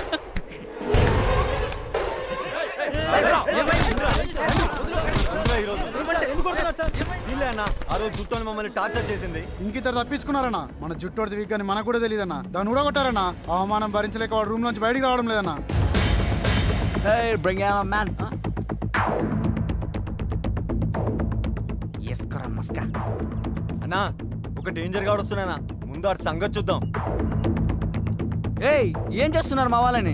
అన్న ఆ రోజు జుట్టు మమ్మల్ని టార్చర్ చేసింది ఇంకిద్దరు తప్పించుకున్నారన్నా మన జుట్టోడిది వీక్ అని మనకు కూడా తెలియదన్నా దాన్ని ఊడగొట్టారన్నా అవమానం భరించలేక వాడు రూమ్ నుంచి బయటికి రావడం లేదన్నా Hey, bring out a man. ఎస్కరా మస్కా అన్నా ఒక డేంజర్ గా వస్తున్నానా ముందు ఆడి సంగతి చూద్దాం ఏయ్ ఏం చేస్తున్నారు మా వాళ్ళని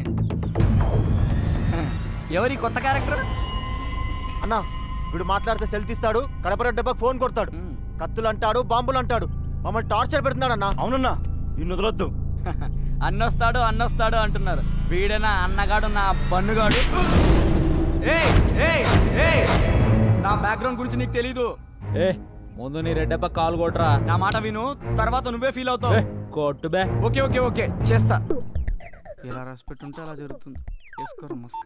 ఎవరి కొత్త క్యారెక్టర్ అన్నా వీడు మాట్లాడితే సెల్ తీస్తాడు కడపర డబ్బాకి ఫోన్ కొడతాడు కత్తులు అంటాడు బాంబులు అంటాడు మమ్మల్ని టార్చర్ పెడుతున్నాడు అన్నా అవునన్నా నిన్ను వదలొద్దు అన్నొస్తాడు అన్నొస్తాడు అంటున్నారు వీడేనా అన్నగాడు నా బన్నుగాడు ఏయ్ ఏయ్ ఏయ్ నా బ్యాక్గ్రౌండ్ గురించి నీకు తెలీదు ఏ ముందు నీ రెడ్డప్ప కాలు కొట్రా నా మాట విను తర్వాత నువ్వే ఫీల్ అవుతావు కొట్టు బే ఓకే ఓకే ఓకే చేస్తా ఇలా రాసి పెట్టుంటే అలా జరుగుతుంది వేసుకోరా మస్క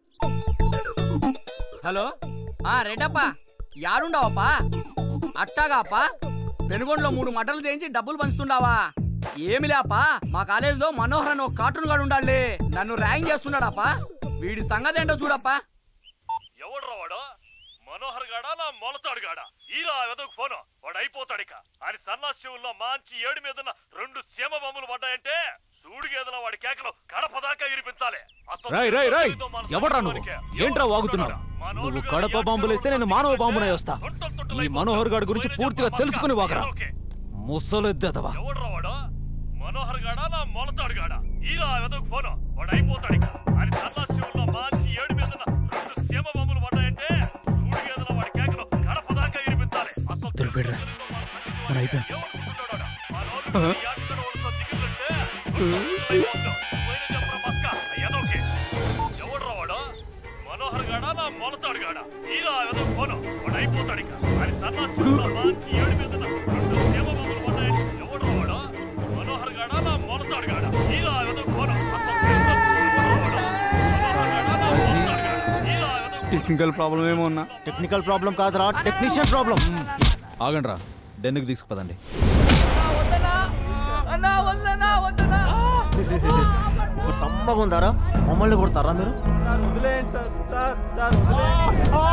హలో ఆ రెడ్డప్ప యాడుండవప్పా అట్టాగాపా పెనుగొండలో మూడు మటలు చేయించి డబ్బులు పంచుతుండావా ఏమి లేపా మా కాలేజీలో మనోహర్ అని ఒక కార్టూన్ గాడు ఉండాలి నన్ను ర్యాంక్ చేస్తున్నాడాపా వీడి సంగతి ఏంటో చూడప్పా ఎవడ్రా వాడు మనోహర్ గాడా నా మొలతాడు గాడా ఈరా వెదకు ఫోను వాడు అయిపోతాడు ఇక ఆయన సన్నాశివుల్లో మంచి ఏడు మీద రెండు సీమ బొమ్మలు పడ్డాయంటే సూడిగేదల వాడి కేకలు కడప దాకా వినిపించాలి అసలు రై రై రై ఏదో మన ఎవడ్రా నువ్వు సైనికులకే. ఏంట్రా వాగుతున్నావు నువ్వు కడప బాంబులేస్తే నేను మానవ బాంబునై వస్తా ఈ మనోహర్ గాడి గురించి పూర్తిగా తెలుసుకుని వాకరా ముసలెద్దదవా ఎవడ్రా వాడు మనోహర్ గాడా నా మొలతాడు గాడా ఈరా వెదకు ఫోను వాడు అయిపోతాడు ఇక అని సన్నాశివుల్లో మంచి ఏడు మీద రెండు సీమ బొమ్మలు పడ్డాయంటే చూడు గేదెల వాడి కేకలు గడప దాకా ఇరిపించాలి అసలు దొరికిపోయాడురా మనం అయిపోయాం ఎవడ్రా వాడు మనోహర్ గాడా నా మొలతాడు గాడా ఈరా వెదకు ఫోను వాడు అయిపోతాడు ఇక అని సన్నాశివుల్లో మంచి ఏడు మీద రెండు సీమ బొమ్మలు పడ్డాయంటే ఎవడ్రా వాడు మనోహర్ గాడా నా మొలతాడు గాడా ఈరా వెదకు ఫోను టెక్నికల్ ప్రాబ్లం ఏమో ఉన్నా టెక్నికల్ ప్రాబ్లం కాదురా టెక్నీషియన్ ప్రాబ్లం ఆగండి రా డెన్నుకి తీసుకుపదండి అన్నా వద్దనా వద్దనా ఇప్పుడు సమ్మగా ఉందారా మమ్మల్ని కొడతారా మీరు సార్ వదిలేయండి సార్ సార్ సార్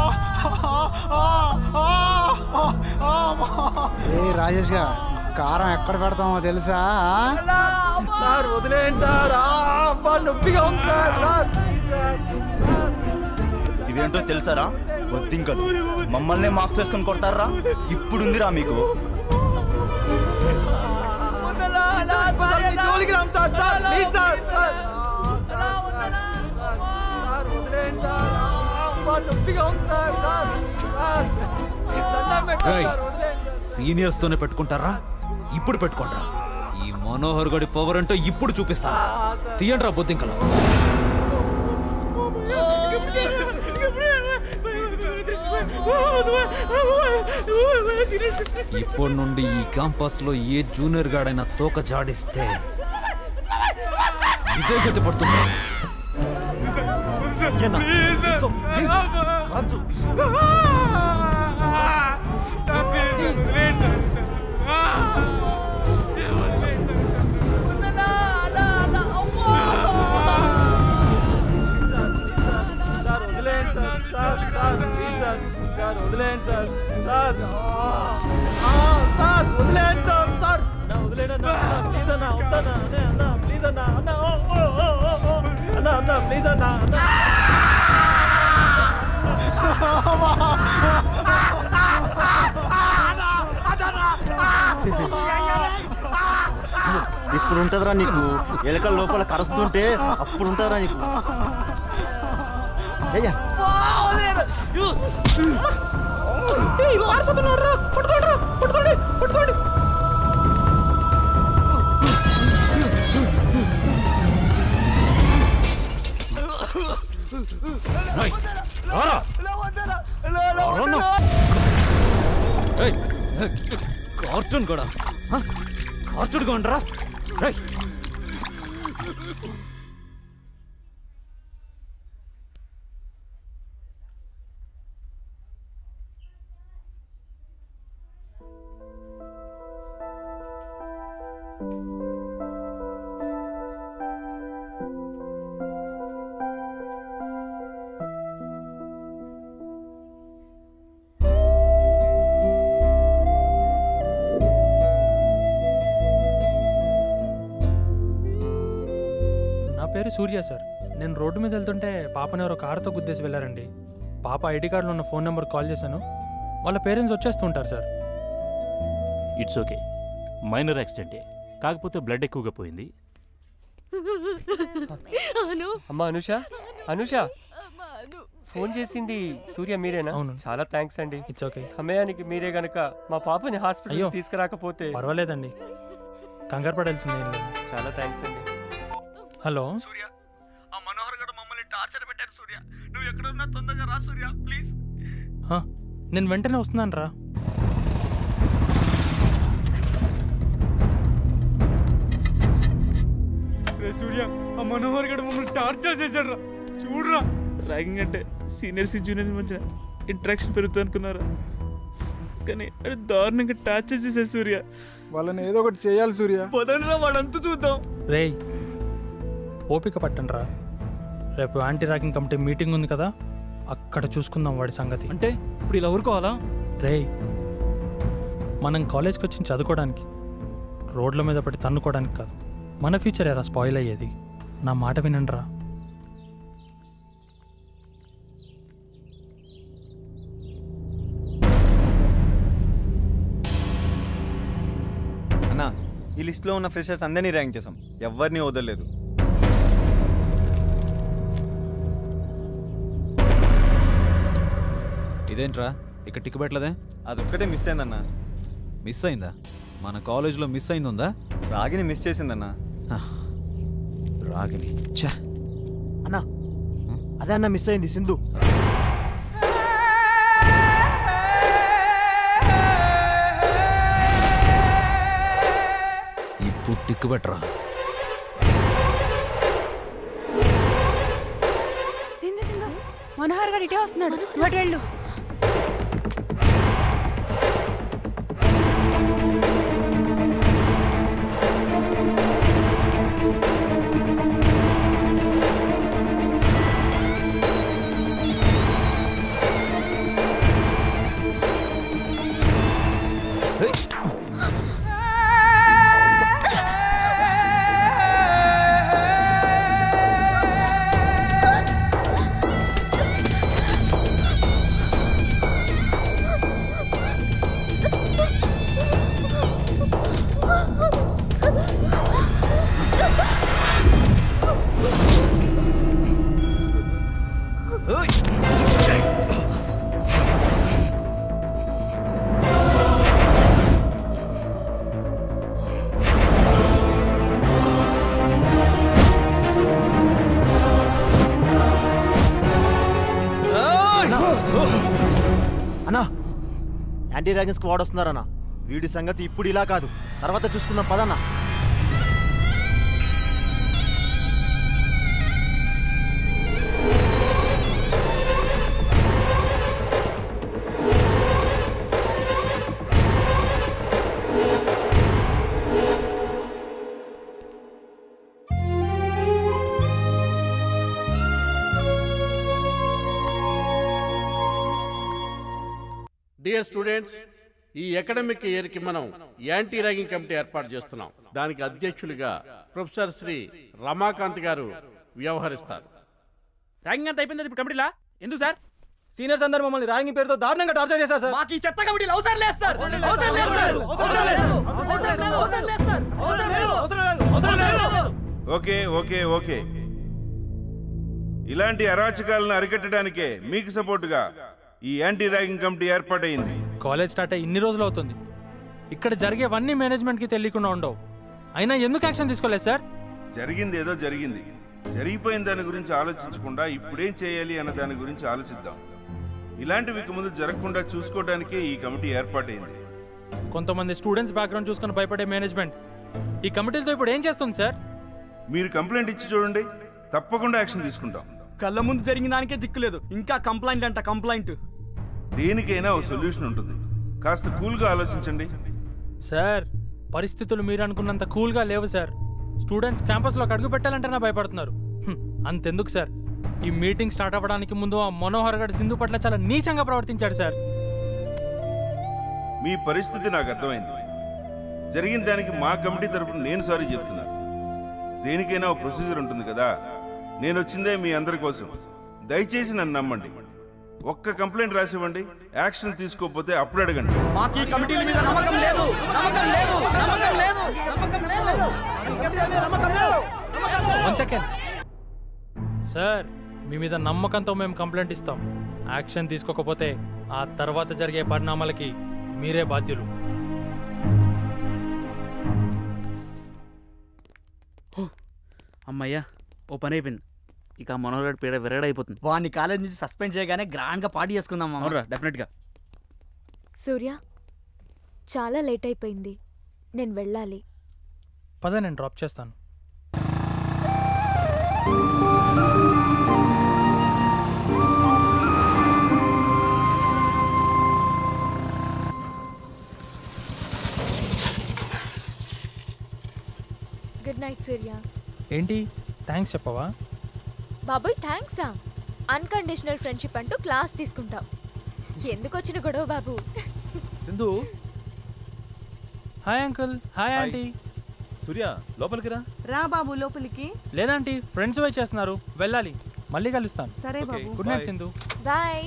ఏ రాజేష్ గా కారం ఎక్కడ పెడతామో తెలుసా సార్ వదిలేయండి సార్ ఆ, అబ్బా నొప్పిగా ఉంది సార్ సార్ ప్లీజ్ సార్ ఇవేంటో తెలుసారా బొద్దింకలు మమ్మల్ని మాస్క్ వేసుకొని కొడతారా ఇప్పుడుందిరా మీకు వద్దనా సార్ సార్ మీ జోలికి రాం sir sir please sir sir sir వదిలేయండి సార్ ఆ, అబ్బా నొప్పిగా ఉంది సార్ సార్ సార్ దండం పెట్టండి రేయ్, సార్ వదిలేయండి సార్ సీనియర్స్ తోనే పెట్టుకుంటారా ఇప్పుడు పెట్టుకోండి ఈ మనోహర్ గడి పవర్ అంటే ఇప్పుడు చూపిస్తా తీయండి రా బొద్దింకలు ఇప్పటి నుండి ఈ క్యాంపస్ లో ఏ జూనియర్ గాడైనా తోక జాడిస్తే ఇదే గతి పడుతుంది ఏనా? తీసుకో. ఏయ్, రాజు. సార్ వదిలేయండి sir sir sir please sir sir వదిలేయండి సార్ సార్ ఆ, సార్ వదిలేయండి సార్ సార్ అన్న వదిలేయండి అన్న అన్న ప్లీజ్ అన్న వద్దన్న అన్న అన్న ప్లీజ్ అన్న అన్న ఓ, ఓ, ఓ, ఓ, ఓ. అన్న అన్న ప్లీజ్ అన్న అన్న ఇప్పుడు ఉంటుందిరా నీకు ఎలకల లోపల కరుస్తుంటే అప్పుడు ఉంటుందిరా నీకు అయ్యా ఏయ్, కార్టూన్ కూడా హ? కార్టూన్ కొండరా రేయ్ నా పేరు సూర్య సార్ నేను రోడ్డు మీద వెళ్తుంటే పాపని ఎవరో కారుతో గుద్దేసి వెళ్ళారండి పాప ఐడి కార్డులో ఉన్న ఫోన్ నెంబర్ కాల్ చేశాను వాళ్ళ పేరెంట్స్ వచ్చేస్తుంటారు సార్ ఇట్స్ ఓకే మైనర్ యాక్సిడెంటే కాకపోతే బ్లడ్ ఎక్కువగా పోయింది అను అమ్మా అనుష అనుష ఫోన్ చేసింది సూర్య మీరేనా అవును. చాలా థ్యాంక్స్ అండి ఇట్స్ ఓకే సమయానికి మీరే గనక మా పాపని హాస్పిటల్ అయ్యో. తీసుకురాకపోతే పర్వాలేదండి కంగారు పడాల్సిందే ఏం లేదు చాలా థ్యాంక్స్ అండి హలో ఆ మనోహర్ గడు మమ్మల్ని టార్చర్ పెట్టారు సూర్య నువ్వు ఎక్కడ ఉన్నా తొందరగా రా సూర్య ప్లీజ్ హా, నేను వెంటనే వస్తున్నాను రా రే సూర్య ఆ మనోహర్ గడు మమ్మల్ని టార్చర్ చేశాడు రా చూడరా ర్యాగింగ్ అంటే సీనియర్స్ జూనియర్స్ మధ్య ఇంటరాక్షన్ పెరుగుతుంది అనుకున్నారా కానీ అది దారుణంగా టార్చర్ చేసే సూర్య వాళ్ళని ఏదో ఒకటి చేయాలి సూర్య పదండ్రా వాడంతా చూద్దాం రేయ్ ఓపిక పట్టండి రా రేపు యాంటీ ర్యాకింగ్ కమిటీ మీటింగ్ ఉంది కదా అక్కడ చూసుకుందాం వాడి సంగతి అంటే ఇప్పుడు ఇలా ఊరుకోవాలా రేయ్ మనం కాలేజ్కి వచ్చి చదువుకోవడానికి రోడ్ల మీద పడి తన్నుకోవడానికి కాదు మన ఫ్యూచర్ ఎరా స్పాయిల్ అయ్యేది నా మాట వినండి రా అన్నా ఈ లిస్ట్లో ఉన్న ఫ్రెషర్స్ అందరినీ ర్యాంక్ చేసాం ఎవరిని వదలలేదు ఇదేంట్రా ఇక్కడ టిక్ పెట్టలేదే అదొక్కటే మిస్ అయిందన్న మిస్ అయిందా మన కాలేజీలో మిస్ అయింది ఉందా రాగిని మిస్ చేసిందన్న రాగిని ఛా అన్నా అదే అన్న మిస్ అయింది సింధు ఇప్పుడు టిక్ పెట్టరా సింధు సింధు మనోహర్ గారు ఇటే వస్తున్నాడు ఇటు వెళ్ళు అన్నా యాంటీ డ్రాగన్ స్క్వాడ్ వస్తున్నారన్నా వీడి సంగతి ఇప్పుడు ఇలా కాదు తర్వాత చూసుకుందాం పదన్నా డియర్ స్టూడెంట్స్ ఈ అకాడమిక్ ఇయర్కి మనం యాంటీ ర్యాగింగ్ కమిటీ ఏర్పాటు చేస్తున్నాం దానికి అధ్యక్షులుగా ప్రొఫెసర్ శ్రీ రమాకాంత్ గారు వ్యవహరిస్తారు ర్యాంకింగ్ అంతా అయిపోయింది ఇప్పుడు కమిటీలా ఎందుకు సార్ సీనియర్స్ అందరూ మమ్మల్ని ర్యాంకింగ్ పేరుతో దారుణంగా టార్చర్ చేశారు సార్ మాకు ఈ చెత్త కమిటీ అవసరం లేదు సార్ అవసరం లేదు సార్ అవసరం లేదు అవసరం లేదు అవసరం లేదు సార్ అవసరం లేదు అవసరం లేదు అవసరం లేదు ఓకే ఓకే ఓకే ఇలాంటి అరాచకాలను అరికట్టడానికే మీకు సపోర్టుగా ఈ యాంటీ ర్యాగింగ్ కమిటీ ఏర్పాటైంది కాలేజ్ స్టార్ట్ అయ్యి ఇన్ని రోజులు అవుతుంది ఇక్కడ జరిగేవన్నీ మేనేజ్మెంట్కి తెలియకుండా ఉండవు అయినా ఎందుకు యాక్షన్ తీసుకోలేదు సార్ జరిగింది ఏదో జరిగింది జరిగిపోయిన దాని గురించి ఆలోచించకుండా ఇప్పుడేం చేయాలి అన్న దాని గురించి ఆలోచిద్దాం ఇలాంటివి ఇక ముందు జరగకుండా చూసుకోవడానికే ఈ కమిటీ ఏర్పాటైంది కొంతమంది స్టూడెంట్స్ బ్యాక్గ్రౌండ్ చూసుకొని భయపడే మేనేజ్మెంట్ ఈ కమిటీలతో ఇప్పుడు ఏం చేస్తుంది సార్ మీరు కంప్లైంట్ ఇచ్చి చూడండి తప్పకుండా యాక్షన్ తీసుకుంటాం కళ్ళ ముందు జరిగిన దానికే దిక్కులేదు ఇంకా కంప్లైంట్ అంట కంప్లైంట్ దేనికైనా ఒక సొల్యూషన్ ఉంటుంది కాస్త కూల్గా ఆలోచించండి సార్ పరిస్థితులు మీరు అనుకున్నంత కూల్గా లేవు సార్ స్టూడెంట్స్ క్యాంపస్లోకి అడుగు పెట్టాలంటేనే భయపడుతున్నారు హ్మ్, అంతెందుకు సార్ ఈ మీటింగ్ స్టార్ట్ అవ్వడానికి ముందు ఆ మనోహర్ గడ్ సింధు పట్ల చాలా నీచంగా ప్రవర్తించాడు సార్ మీ పరిస్థితి నాకు అర్థమైంది జరిగిన దానికి మా కమిటీ తరఫున నేను సారీ చెప్తున్నా దేనికైనా ఒక ప్రొసీజర్ ఉంటుంది కదా నేను వచ్చిందే మీ అందరి కోసం దయచేసి నన్ను నమ్మండి ఒక్క కంప్లైంట్ రాసివ్వండి యాక్షన్ తీసుకోకపోతే అప్పుడు అడగండి మాకు ఈ కమిటీల మీద నమ్మకం లేదు నమ్మకం లేదు నమ్మకం లేదు నమ్మకం లేదు ఈ కమిటీల మీద నమ్మకం లేదు వన్ సెకండ్ సార్ మీ మీద నమ్మకంతో మేము కంప్లైంట్ ఇస్తాం యాక్షన్ తీసుకోకపోతే ఆ తర్వాత జరిగే పరిణామాలకి మీరే బాధ్యులు అమ్మయ్యా ఓ పని అయిపోయింది ఇక మనోహర్ పీడ విరగడైపోతుంది వాడిని కాలేజ్ నుంచి సస్పెండ్ చేయగానే గ్రాండ్ గా పార్టీ చేసుకుందాం అవునరా డెఫినెట్ గా సూర్య చాలా లేట్ అయిపోయింది నేను వెళ్ళాలి పద నేను డ్రాప్ చేస్తాను గుడ్ నైట్ సూర్య ఏంటి థ్యాంక్స్ చెప్పవా బాబోయ్ థ్యాంక్సా అన్కండిషనల్ ఫ్రెండ్షిప్ అంటూ క్లాస్ తీసుకుంటాం ఎందుకు వచ్చిన గొడవ బాబు Sindhu hi uncle hi aunty Surya లోపలికి రా రా బాబు లోపలికి లేదంటీ ఫ్రెండ్స్ వెయిట్ చేస్తున్నారు వెళ్ళాలి మళ్ళీ కలుస్తాను సరే బాబు. Good night Bye. Sindhu bye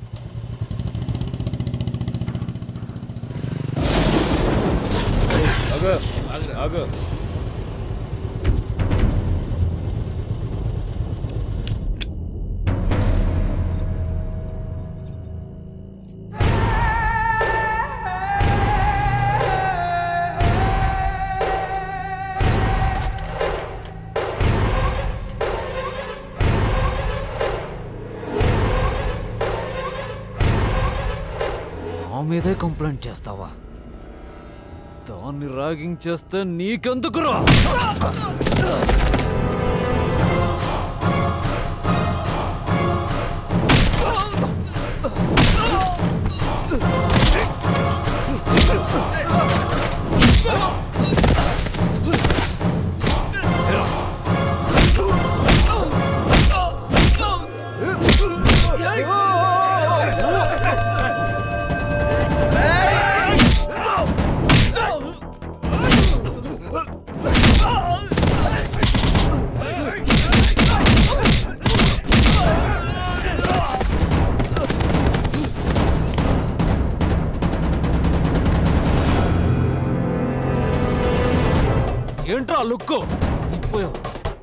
ఆగు ఆగు ఆగు నా మీదే కంప్లైంట్ చేస్తావా దాన్ని ర్యాగింగ్ చేస్తే నీకెందుకురా ఏంట్రా లుక్కు ఇప్పుయో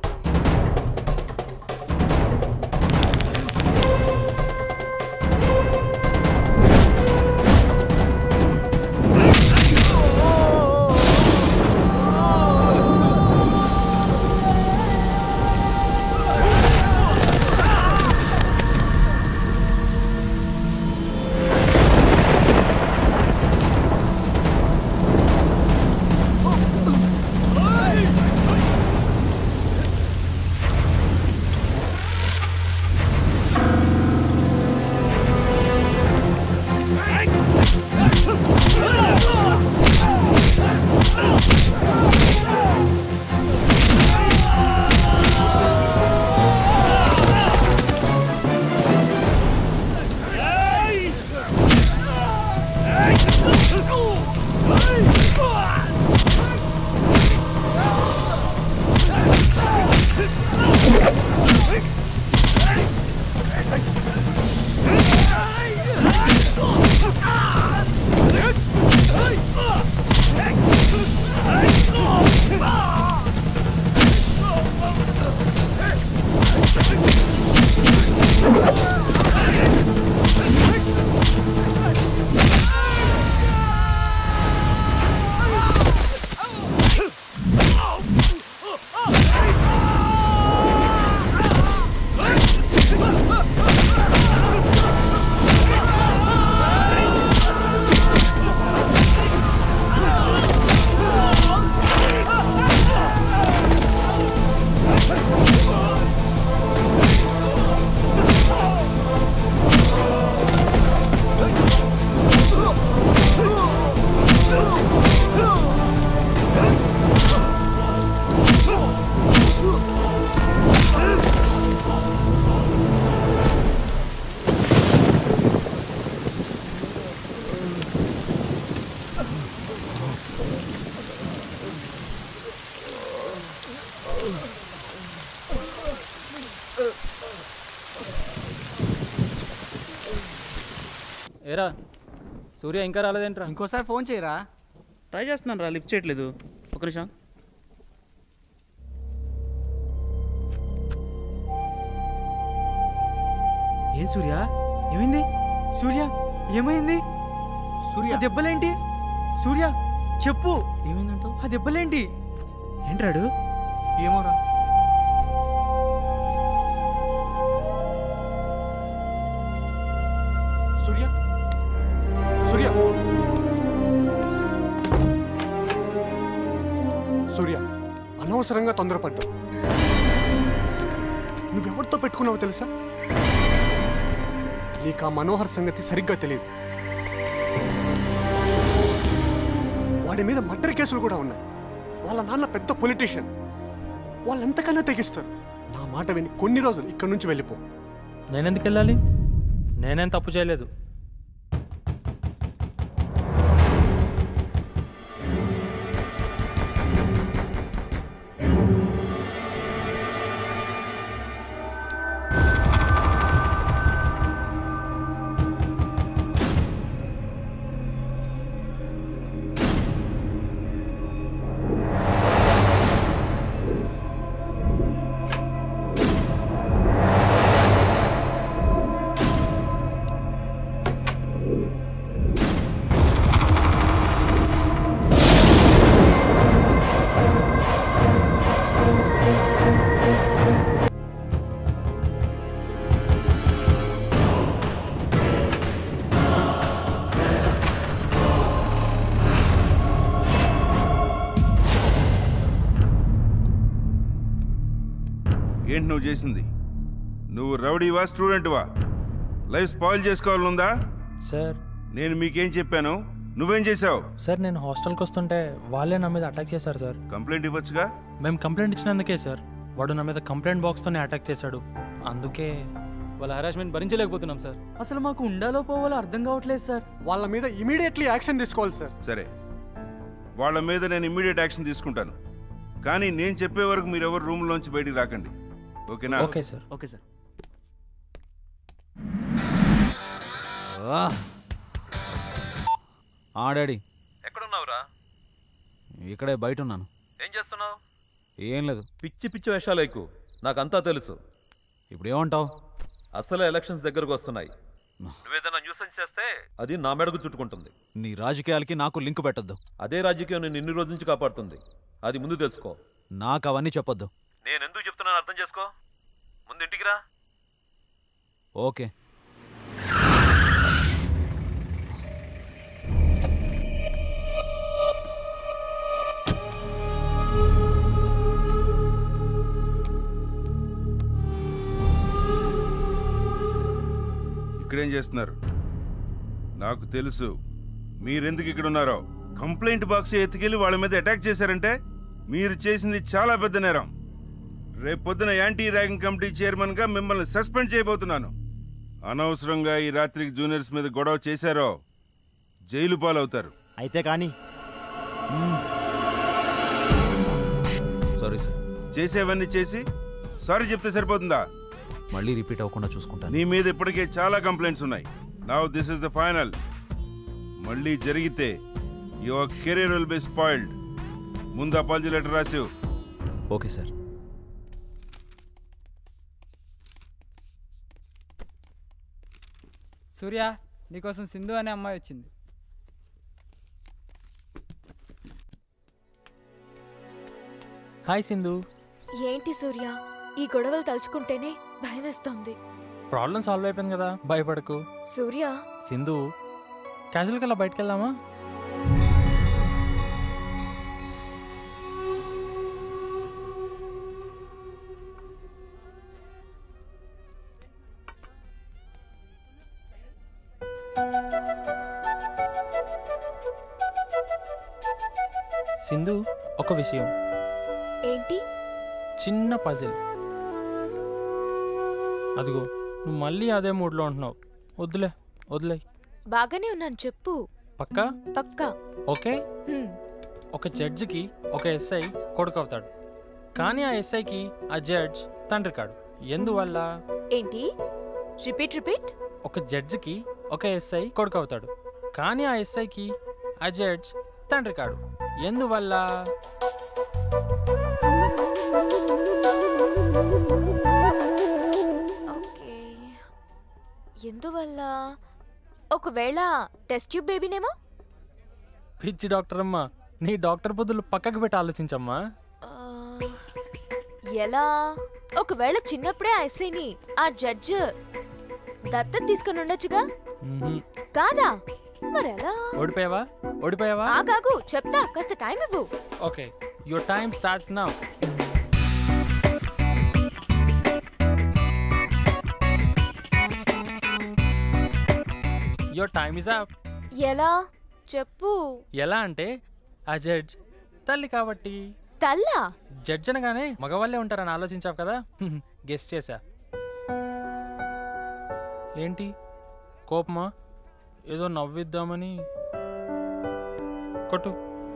ఏరా సూర్య ఇంకా రాలేదేంట్రా ఇంకోసారి ఫోన్ చేయరా ట్రై చేస్తున్నాను రా లిఫ్ట్ చేయట్లేదు ఒక నిమిషం ఏం సూర్య ఏమైంది సూర్య ఏమైంది సూర్య దెబ్బలేంటి సూర్య చెప్పు ఏమైందంటావు ఆ దెబ్బలేంటి ఏంట్రాడు ఏమోరా సూర్య సూర్య సూర్య అనవసరంగా తొందరపడ్డావు నువ్వెవరితో పెట్టుకున్నావో తెలుసా నీకు ఆ మనోహర్ సంగతి సరిగ్గా తెలియదు వాడి మీద మర్డర్ కేసులు కూడా ఉన్నాయి వాళ్ళ నాన్న పెద్ద పొలిటీషియన్ వాళ్ళెంతకన్నా తెగిస్తారు నా మాట విని కొన్ని రోజులు ఇక్కడి నుంచి వెళ్ళిపో నేనెందుకు వెళ్ళాలి నేనేం తప్పు చేయలేదు ఏంటి నువ్వు చేసింది నువ్వు రౌడీవా స్టూడెంట్వా లైఫ్ స్పాయిల్ చేసుకోవాలనుందా సార్ నేను మీకేం చెప్పాను నువ్వేం చేసావు సార్ నేను హాస్టల్కి వస్తుంటే వాళ్ళే నా మీద అటాక్ చేశారు సార్ కంప్లైంట్ ఇవ్వచ్చుగా మేము కంప్లైంట్ ఇచ్చినందుకే సార్ వాడు నా మీద కంప్లైంట్ బాక్స్తోనే అటాక్ చేశాడు అందుకే వాళ్ళ హరాస్మెంట్ భరించలేకపోతున్నాం సార్ అసలు మాకు ఉండాలో పోవాలో అర్థం కావట్లేదు సార్ వాళ్ళ మీద ఇమీడియట్లీ యాక్షన్ తీసుకోవాలి సార్ సరే వాళ్ళ మీద నేను ఇమ్మీడియట్ యాక్షన్ తీసుకుంటాను కానీ నేను చెప్పే వరకు మీరు ఎవరు రూమ్లోంచి బయటికి రాకండి ఓకేనా ఓకే సార్ ఓకే సార్ ఆ డాడీ ఎక్కడున్నావురా ఇక్కడే బయట ఉన్నాను ఏం చేస్తున్నావు ఏం లేదు పిచ్చి పిచ్చి వేషాలు ఎక్కువ నాకంతా తెలుసు ఇప్పుడు ఏమంటావు అసలు ఎలక్షన్స్ దగ్గరకు వస్తున్నాయి నువ్వేదైనా న్యూసెన్స్ చేస్తే అది నా మెడకు చుట్టుకుంటుంది నీ రాజకీయాలకి నాకు లింక్ పెట్టద్దు అదే రాజకీయం నేను ఇన్ని రోజుల నుంచి కాపాడుతుంది అది ముందు తెలుసుకో నాకు అవన్నీ చెప్పొద్దు నేను ఎందుకు చెప్తున్నాను అర్థం చేసుకో ముందు ఇంటికి రా ఓకే ఇక్కడేం చేస్తున్నారు నాకు తెలుసు మీరెందుకు ఇక్కడ ఉన్నారో కంప్లైంట్ బాక్స్ ఎత్తుకెళ్ళి వాళ్ళ మీద అటాక్ చేశారంటే మీరు చేసింది చాలా పెద్ద నేరం రేపు పొద్దున యాంటీ ర్యాగింగ్ కమిటీ చైర్మన్గా మిమ్మల్ని సస్పెండ్ చేయబోతున్నాను అనవసరంగా ఈ రాత్రికి జూనియర్స్ మీద గొడవ చేశారో జైలు పాలవుతారు అయితే కానీ సారీ సార్ చేసేవన్నీ చేసి సారీ చెప్తే సరిపోతుందా మళ్ళీ రిపీట్ అవ్వకుండా చూసుకుంటాను నీ మీద ఇప్పటికే చాలా కంప్లైంట్స్ ఉన్నాయి now this is the final మళ్ళీ జరిగితే your career will be spoiled ముందు అపాలజీ లెటర్ రాసివ్ ఓకే సార్ సూర్య నీకోసం సింధు అనే అమ్మాయి వచ్చింది హాయ్ సింధు ఏంటి సూర్య ఈ గొడవలు తలుచుకుంటేనే భయం వేస్తోంది ప్రాబ్లం సాల్వ్ అయిపోయింది కదా భయపడకు సూర్య సింధు క్యాజువల్గా అలా బయటకు వెళ్దామా సింధు ఒక విషయం ఏంటి చిన్న పజిల్ అదిగో నువ్వు మళ్ళీ అదే మూడ్లో ఉంటున్నావు వద్దులే వదిలే బాగానే ఉన్నాను చెప్పు పక్కా పక్కా ఓకే హ్మ్. ఒక జడ్జికి ఒక ఎస్ఐ కొడుకు అవుతాడు కానీ ఆ ఎస్ఐకి ఆ జడ్జ్ తండ్రి కాడు ఎందువల్ల ఏంటి రిపీట్ రిపీట్ ఒక జడ్జికి ఒక ఎస్ఐ కొడుకు అవుతాడు కానీ ఆ ఎస్ఐకి ఆ జడ్జ్ తండ్రి కాడు ఎందువల్ల ఓకే ఎందువల్ల ఒకవేళ టెస్ట్ ట్యూబ్ బేబీనేమో పిచ్చి డాక్టర్ అమ్మా నీ డాక్టర్ బుద్ధులు పక్కకు పెట్టి ఆలోచించమ్మా ఆ, ఎలా ఒకవేళ చిన్నప్పుడే ఆ ఎస్ఐని ఆ జడ్జ్ దత్తత తీసుకుని ఉండొచ్చుగా మ్మ్హ్మ్. కాదా మరెలా ఓడిపోయావా ఓడిపోయావా ఆగాగు చెప్తా కాస్త టైం ఇవ్వు okay your time starts now your time is up ఎలా చెప్పు ఎలా అంటే ఆ జడ్జ్ తల్లి కాబట్టి తల్లా జడ్జ్ అనగానే మగవాళ్ళే ఉంటారని ఆలోచించావు కదా గెస్ట్ చేశా ఏంటి కోపమా ఏదో నవ్విద్దామని కొట్టు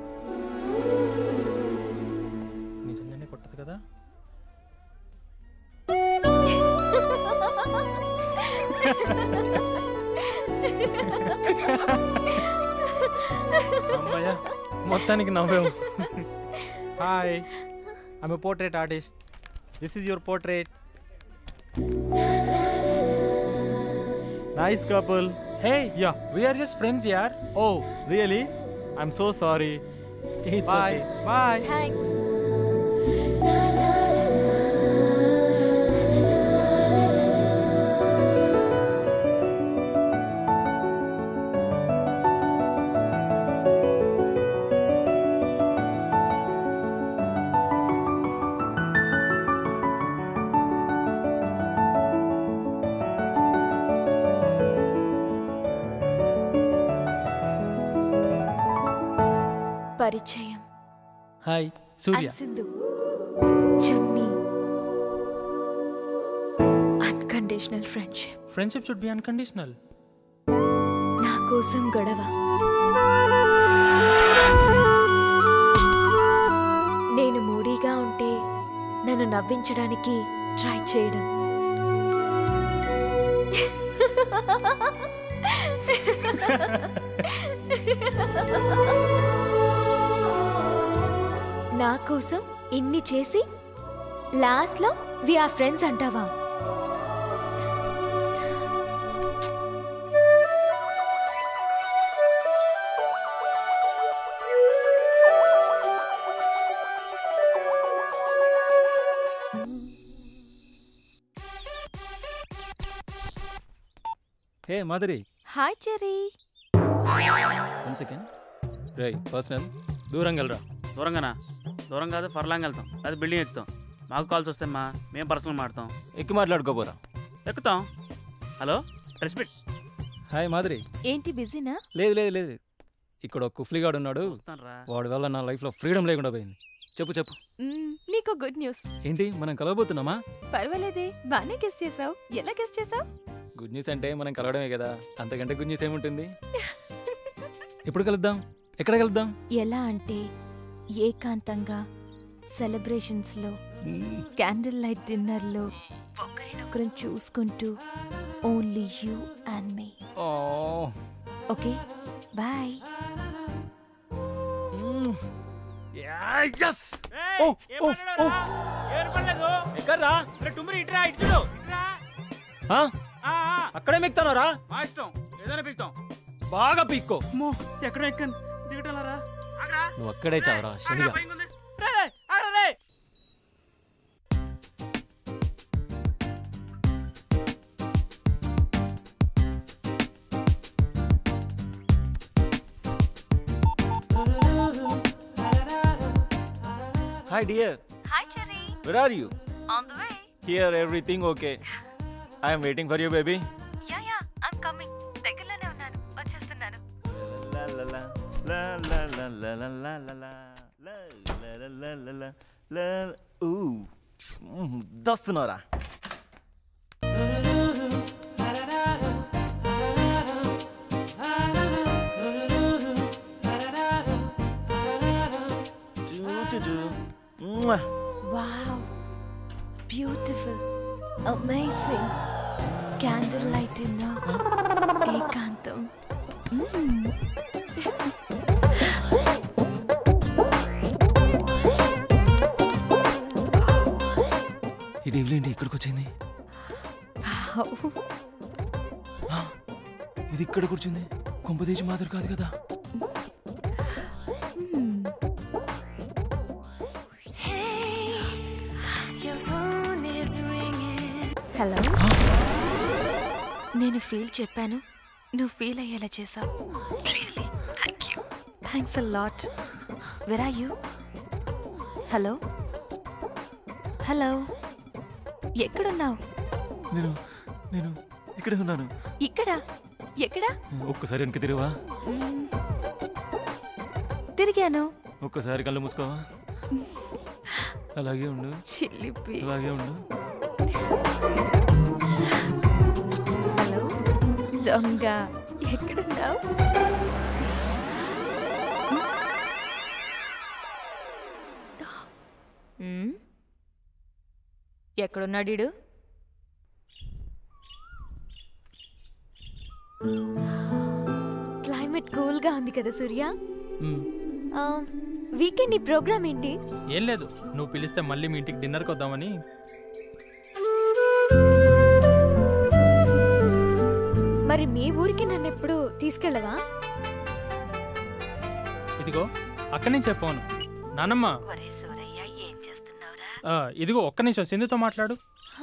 నిజంగానే కొట్టదు కదా అమ్మయ్య మొత్తానికి నవ్వావు hi I'm a portrait artist this is your portrait nice couple hey yeah we are just friends yaar oh really I'm so sorry It's bye okay. Bye thanks పరిచయం హాయ్ సూర్య I'm సింధు చున్నీ unconditional friendship friendship should be unconditional నా కోసం గొడవ నేను మూడీగా ఉంటే నన్ను నవ్వించడానికి try చేయడం నా కోసం ఇన్ని చేసి లాస్ట్లో వి ఆర్ ఫ్రెండ్స్ అంటావా hey Madhuri hi Cherry one second రై పర్సనల్ దూరంగా వెళ్ళరా దూరంగానా దూరం కాదు ఫర్లాంగ్ వెళ్తాం అది బిల్డింగ్ ఎక్కుతాం మాకు కాల్స్ వస్తే మా మేము పర్సనల్ మాడతాం ఎక్కి మాట్లాడుకోపోరా ఎక్కుతాం హలో రెస్పెక్ట్ హాయ్ మాధురి ఏంటి బిజీనా లేదు లేదు లేదు ఇక్కడ ఒక కుఫ్లీగాడు ఉన్నాడు చూస్తానురా. వాడి వల్ల నా లైఫ్లో ఫ్రీడమ్ లేకుండా పోయింది చెప్పు చెప్పు మ్మ్, నీకు గుడ్ న్యూస్ ఏంటి మనం కలవబోతున్నామా పర్వాలేదే బాగానే గెస్ చేసావు ఎలా గెస్ చేసావు గుడ్ న్యూస్ అంటే మనం కలవడమే కదా అంతకంటే గుడ్ న్యూస్ ఏముంటుంది ఎప్పుడు కలుద్దాం ఎక్కడ కలుద్దాం ఎలా అంటే ఏకాంతంగా సెలబ్రేషన్స్లో క్యాండిల్ లైట్ డిన్నర్లో ఒకరినొకరం చూసుకుంటూ only you and me okay bye yes oh oh oh ఎక్కడ్రా టుమ్మరి ఇట్రా ఇటు చూడు ఇట్రా. ఆ? ఆ, ఆ. అక్కడే మిక్తానరా మా ఇష్టం ఏదైనా పీక్తాం బాగా పీక్కో అమ్మో ఎక్కడ ఎక్కను దిగటలారా నువ్వు అక్కడే చావరా శనిగా hi dear hi Cherry where are you on the way here everything okay I'm waiting for you baby yeah yeah I'm coming దగ్గరలోనే ఉన్నాను వచ్చేస్తున్నాను దస్తున్నారా wow beautiful amazing candle light dinner ఏకాంతం మ్మ్. ఈ డేవిల్ ఏంటి ఇక్కడికి వచ్చింది వావ్. ఇది ఇక్కడ కూర్చుంది కొంపదీసి మాదిరి కాదు కదా మ్మ్. హలో నేను ఫీల్ చెప్పాను నువ్వు ఫీల్ అయ్యేలా చేసావు really thank you thanks a lot where are you hello hello ఎక్కడున్నావు నేను నేను ఇక్కడే ఉన్నాను ఇక్కడ ఎక్కడ ఒక్కసారి వెనక్కి తిరిగివా మ్మ్. తిరిగాను ఒక్కసారి కళ్ళు మూసుకోవా అలాగే ఉండు చిల్లిపి అలాగే ఉండు హలో దొంగ ఎక్కడున్నావు మ్మ్? ఎక్కడున్నాడు ఈడు? క్లైమేట్ కూల్గా ఉంది కదా సూర్య ఆ, వీకెండ్ నీ ప్రోగ్రామ్ ఏంటి ఏం లేదు నువ్వు పిలిస్తే మళ్ళీ మీ ఇంటికి డిన్నర్కి వద్దామని మరి మీ ఊరికి నన్ను ఎప్పుడు తీసుకెళ్ళవా ఇదిగో అక్కడి నుంచే ఫోన్ నానమ్మ ఆ, ఇదిగో ఒక్క నిమిషం సింధుతో మాట్లాడు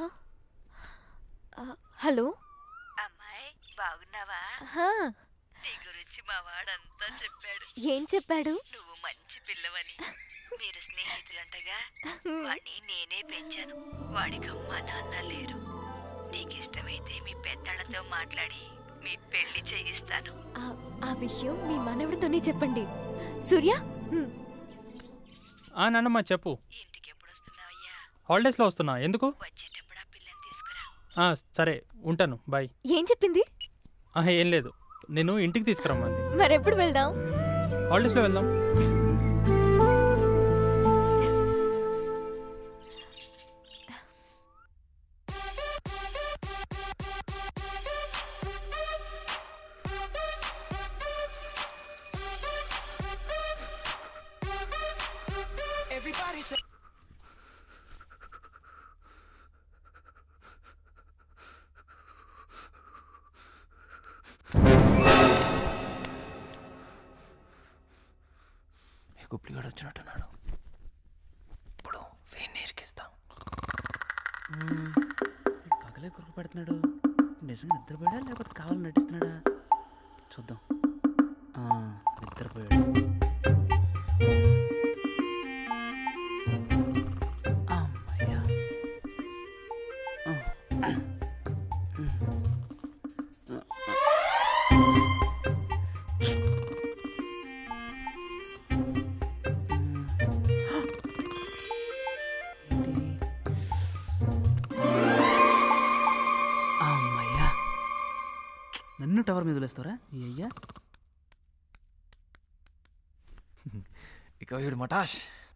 ఆ, హలో బాగున్నావా హా, నీ గురించి మా వాడంతా చెప్పాడు ఏం చెప్పాడు నువ్వు మంచి పిల్లవని మీరు స్నేహితులంటగా వాడిని నేనే పెంచాను వాడికి అమ్మా నాన్న లేరు నీకు ఇష్టమైతే మీ పెద్దలతో మాట్లాడి మీ పెళ్లి చేయిస్తాను ఆ- ఆ విషయం మీ మనవడితోనే చెప్పండి సూర్య ఆ నాన్నమ్మ చెప్పు హాలిడేస్లో వస్తున్నా ఎందుకు ఆ, సరే ఉంటాను బాయ్ ఏం చెప్పింది ఆ, ఏం లేదు నేను ఇంటికి తీసుకురమ్మంది మరెప్పుడు వెళ్దాం హాలిడేస్లో వెళ్దాం Everybody say. ఏ గుప్లిగాడు వచ్చినట్టున్నాడు ఇప్పుడు వీణ్ణి ఇరికిస్తాం పగలే కురుకు పెడుతున్నాడు నిజంగా నిద్రపోయాడా లేకపోతే కావాలని నటిస్తున్నాడా చూద్దాం ఆ, నిద్రపోయాడు అమ్మయ్యా. ఆ. అమ్మయ్యా నన్ను టవర్ మీద వదిలేస్తారా ఈ అయ్యా ఇక వీడు మటాష్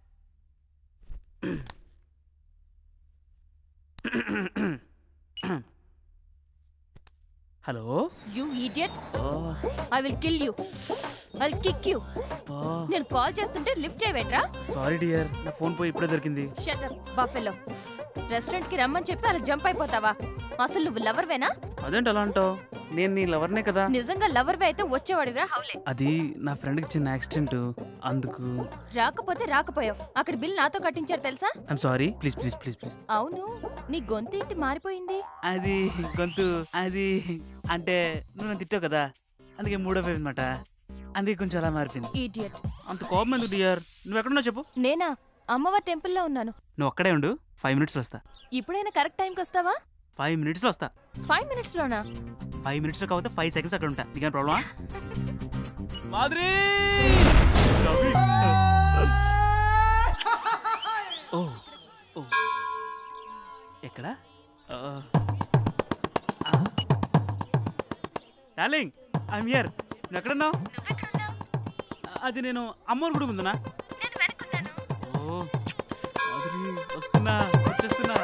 hello you idiot oh, I will kill you I will kick you oh. నేను కాల్ చేస్తుంటే లిఫ్ట్ చేయవేట్రా సారీ డియర్ నా ఫోన్ పోయి ఇప్పుడే దొరికింది షట్ అప్ బఫెలో రెస్టారెంట్ కి రమ్మని చెప్పి అలా జంప్ అయిపోతావా అసలు నువ్వు లవర్వేనా అదేంటి అలా అంటావు నేను నీ లవర్నే కదా నిజంగా లవర్వే అయితే వచ్చేవాడివిరా హౌలే అది నా ఫ్రెండ్కి చిన్న యాక్సిడెంట్ అందుకు రాకపోతే రాకపోయావు అక్కడ బిల్ నాతో కట్టించారు తెలుసా I'm sorry please please please please అవును నీ గొంతు ఏంటి మారిపోయింది అది గొంతు అది అంటే నువ్వు నన్ను తిట్టావు కదా అందుకే మూడో ఫేజ్ అనమాట అందుకే కొంచెం అలా మారిపోయింది ఈడియట్ అంత కోపం ఎందుకు డియర్ నువ్వు ఎక్కడున్నావు చెప్పు నేనా అమ్మవారి టెంపుల్లో ఉన్నాను నువ్వు అక్కడే ఉండు ఫైవ్ మినిట్స్లో వస్తా ఇప్పుడైనా కరెక్ట్ టైంకి వస్తావా ఫైవ్ మినిట్స్లో వస్తా ఫైవ్ మినిట్స్ లోనా ఫైవ్ మినిట్స్లో కాకపోతే ఫైవ్ సెకండ్స్ అక్కడ ఉంటా నీకేం ప్రాబ్లమా మాధురి ఓ ఓ ఎక్కడ డార్లింగ్ ఐఎమ్ హియర్ నువ్వు ఎక్కడున్నావు అది నేను అమ్మోరు గుడి ముందునా ఓ మాధురి వస్తున్నా వచ్చేస్తున్నా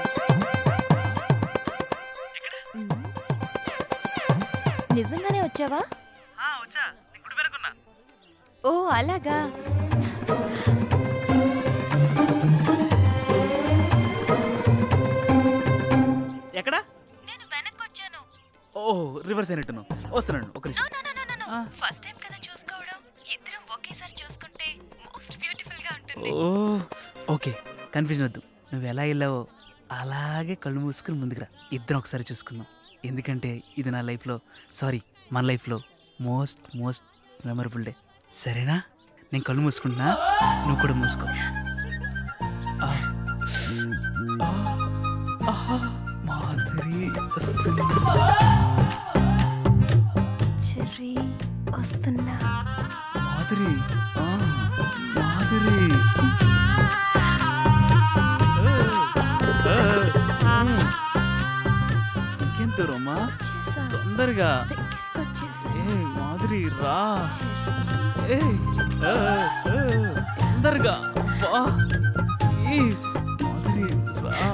నిజంగానే వచ్చావా వచ్చా నీ గుడి వెనకున్నా ఓ అలాగా ఎక్కడ ఓ రివర్స్ అయినట్టును వస్తున్నాను ఒక నిమిషం ఆ. ఫస్ట్ టైం కదా చూసుకోవడం ఇద్దరం ఒకేసారి చూసుకుంటే మోస్ట్ బ్యూటిఫుల్ గా ఉంటుంది ఓ ఓకే కన్ఫ్యూజన్ వద్దు నువ్వు ఎలా వెళ్ళావో అలాగే కళ్ళు మూసుకుని ముందుకు రా ఇద్దరం ఒకసారి చూసుకుందాం ఎందుకంటే ఇది నా లైఫ్లో సారీ మన లైఫ్లో మోస్ట్ మోస్ట్ మెమరబుల్ డే సరేనా నేను కళ్ళు మూసుకుంటున్నా నువ్వు కూడా మూసుకో ఆ. ఆ. ఆహా. మాధురి వస్తున్నా చెర్రీ వస్తున్నా మాధురి ఆ, మాధురి ఇంకేం దూరమ్మా తొందరగా ఏ మాధురి రా ఏ ఆ, ఆ, తొందరగా వా ప్లీజ్ మాధురి రా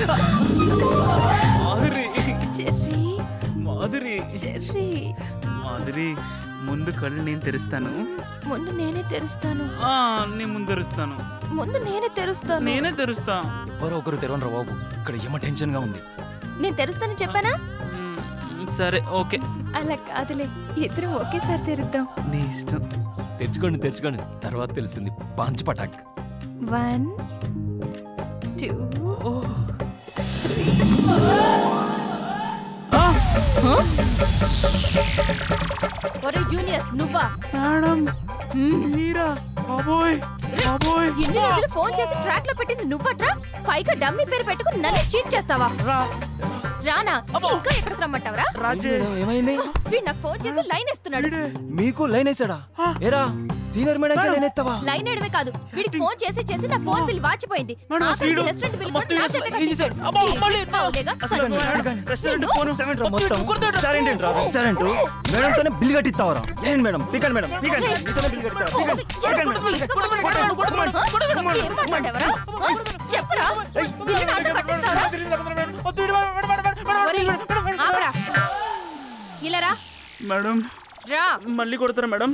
మాధురి చెర్రీ మాధురి చెర్రీ మాధురి ముందు కళ్ళు నేను తెరుస్తాను ముందు నేనే తెరుస్తాను ఆ, నేను ముందు తెరుస్తాను ముందు నేనే తెరుస్తాను నేనే తెరుస్తా ఎవరో ఒకరు తెరవనరా బాబు ఇక్కడ ఏమో టెన్షన్గా ఉంది నేను తెరుస్తాను చెప్పానా సరే ఓకే అలా కాదులే ఇద్దరం ఒకేసారి తెరుద్దాం నీ ఇష్టం తెచ్చుకోండి తెచ్చుకోండి తర్వాత తెలిసింది పాంచ్ పటాక్ వన్ టూ ఒరే జూనియర్ నువ్వా మేడం మీరా బాబోయ్ బాబోయ్ ఇన్ని రోజులు ఫోన్ చేసి ట్రాక్ లో పెట్టింది నువ్వట్రా పైగా డమ్మీ పేరు పెట్టుకుని నన్ను చీట్ చేస్తావా రా రానా ఇంకా ఎక్కడికి రమ్మంటావరా రాజే ఏమైంది వీడు నాకు ఫోన్ చేసి లైన్ ఇస్తున్నాడు మీకు లైన్ వేసాడా ఏరా సీనియర్ మేడంకి లైన్ ఎత్తావా లైన్ వేయడమే కాదు వీడికి ఫోన్ చేసి చేసి నా ఫోన్ బిల్ వాచిపోయింది మేడం, ఆఖరికి వీడు రెస్టారెంట్ బిల్ మొత్తం కూడా నా వేసి- చేత ఏం చేశాడు? కట్టించాడు. అబ్బా, మళ్ళీ ఈ అవులేగా రెస్టారెంట్ సచ్చినోడు. రెస్టారెంట్ నిన్ను- ఫోన్ మొత్తం రెస్టారెంట్ ఏంట్రా రెస్టారెంట్ మేడంతోనే బిల్ కట్టిస్తావరా ఏంటి మేడం పికండి మేడం పికండి మీతోనే బిల్ కట్టిస్తారా పికండి పికండి మేడం ఏం మాట్లాడావరా? ఆ? చెప్పురా బిల్లు నాతో కట్టిస్తావరా? ఒరేయ్, ఆపరా. ఇలా రా మేడం రా మళ్ళీ కొడతారా మేడం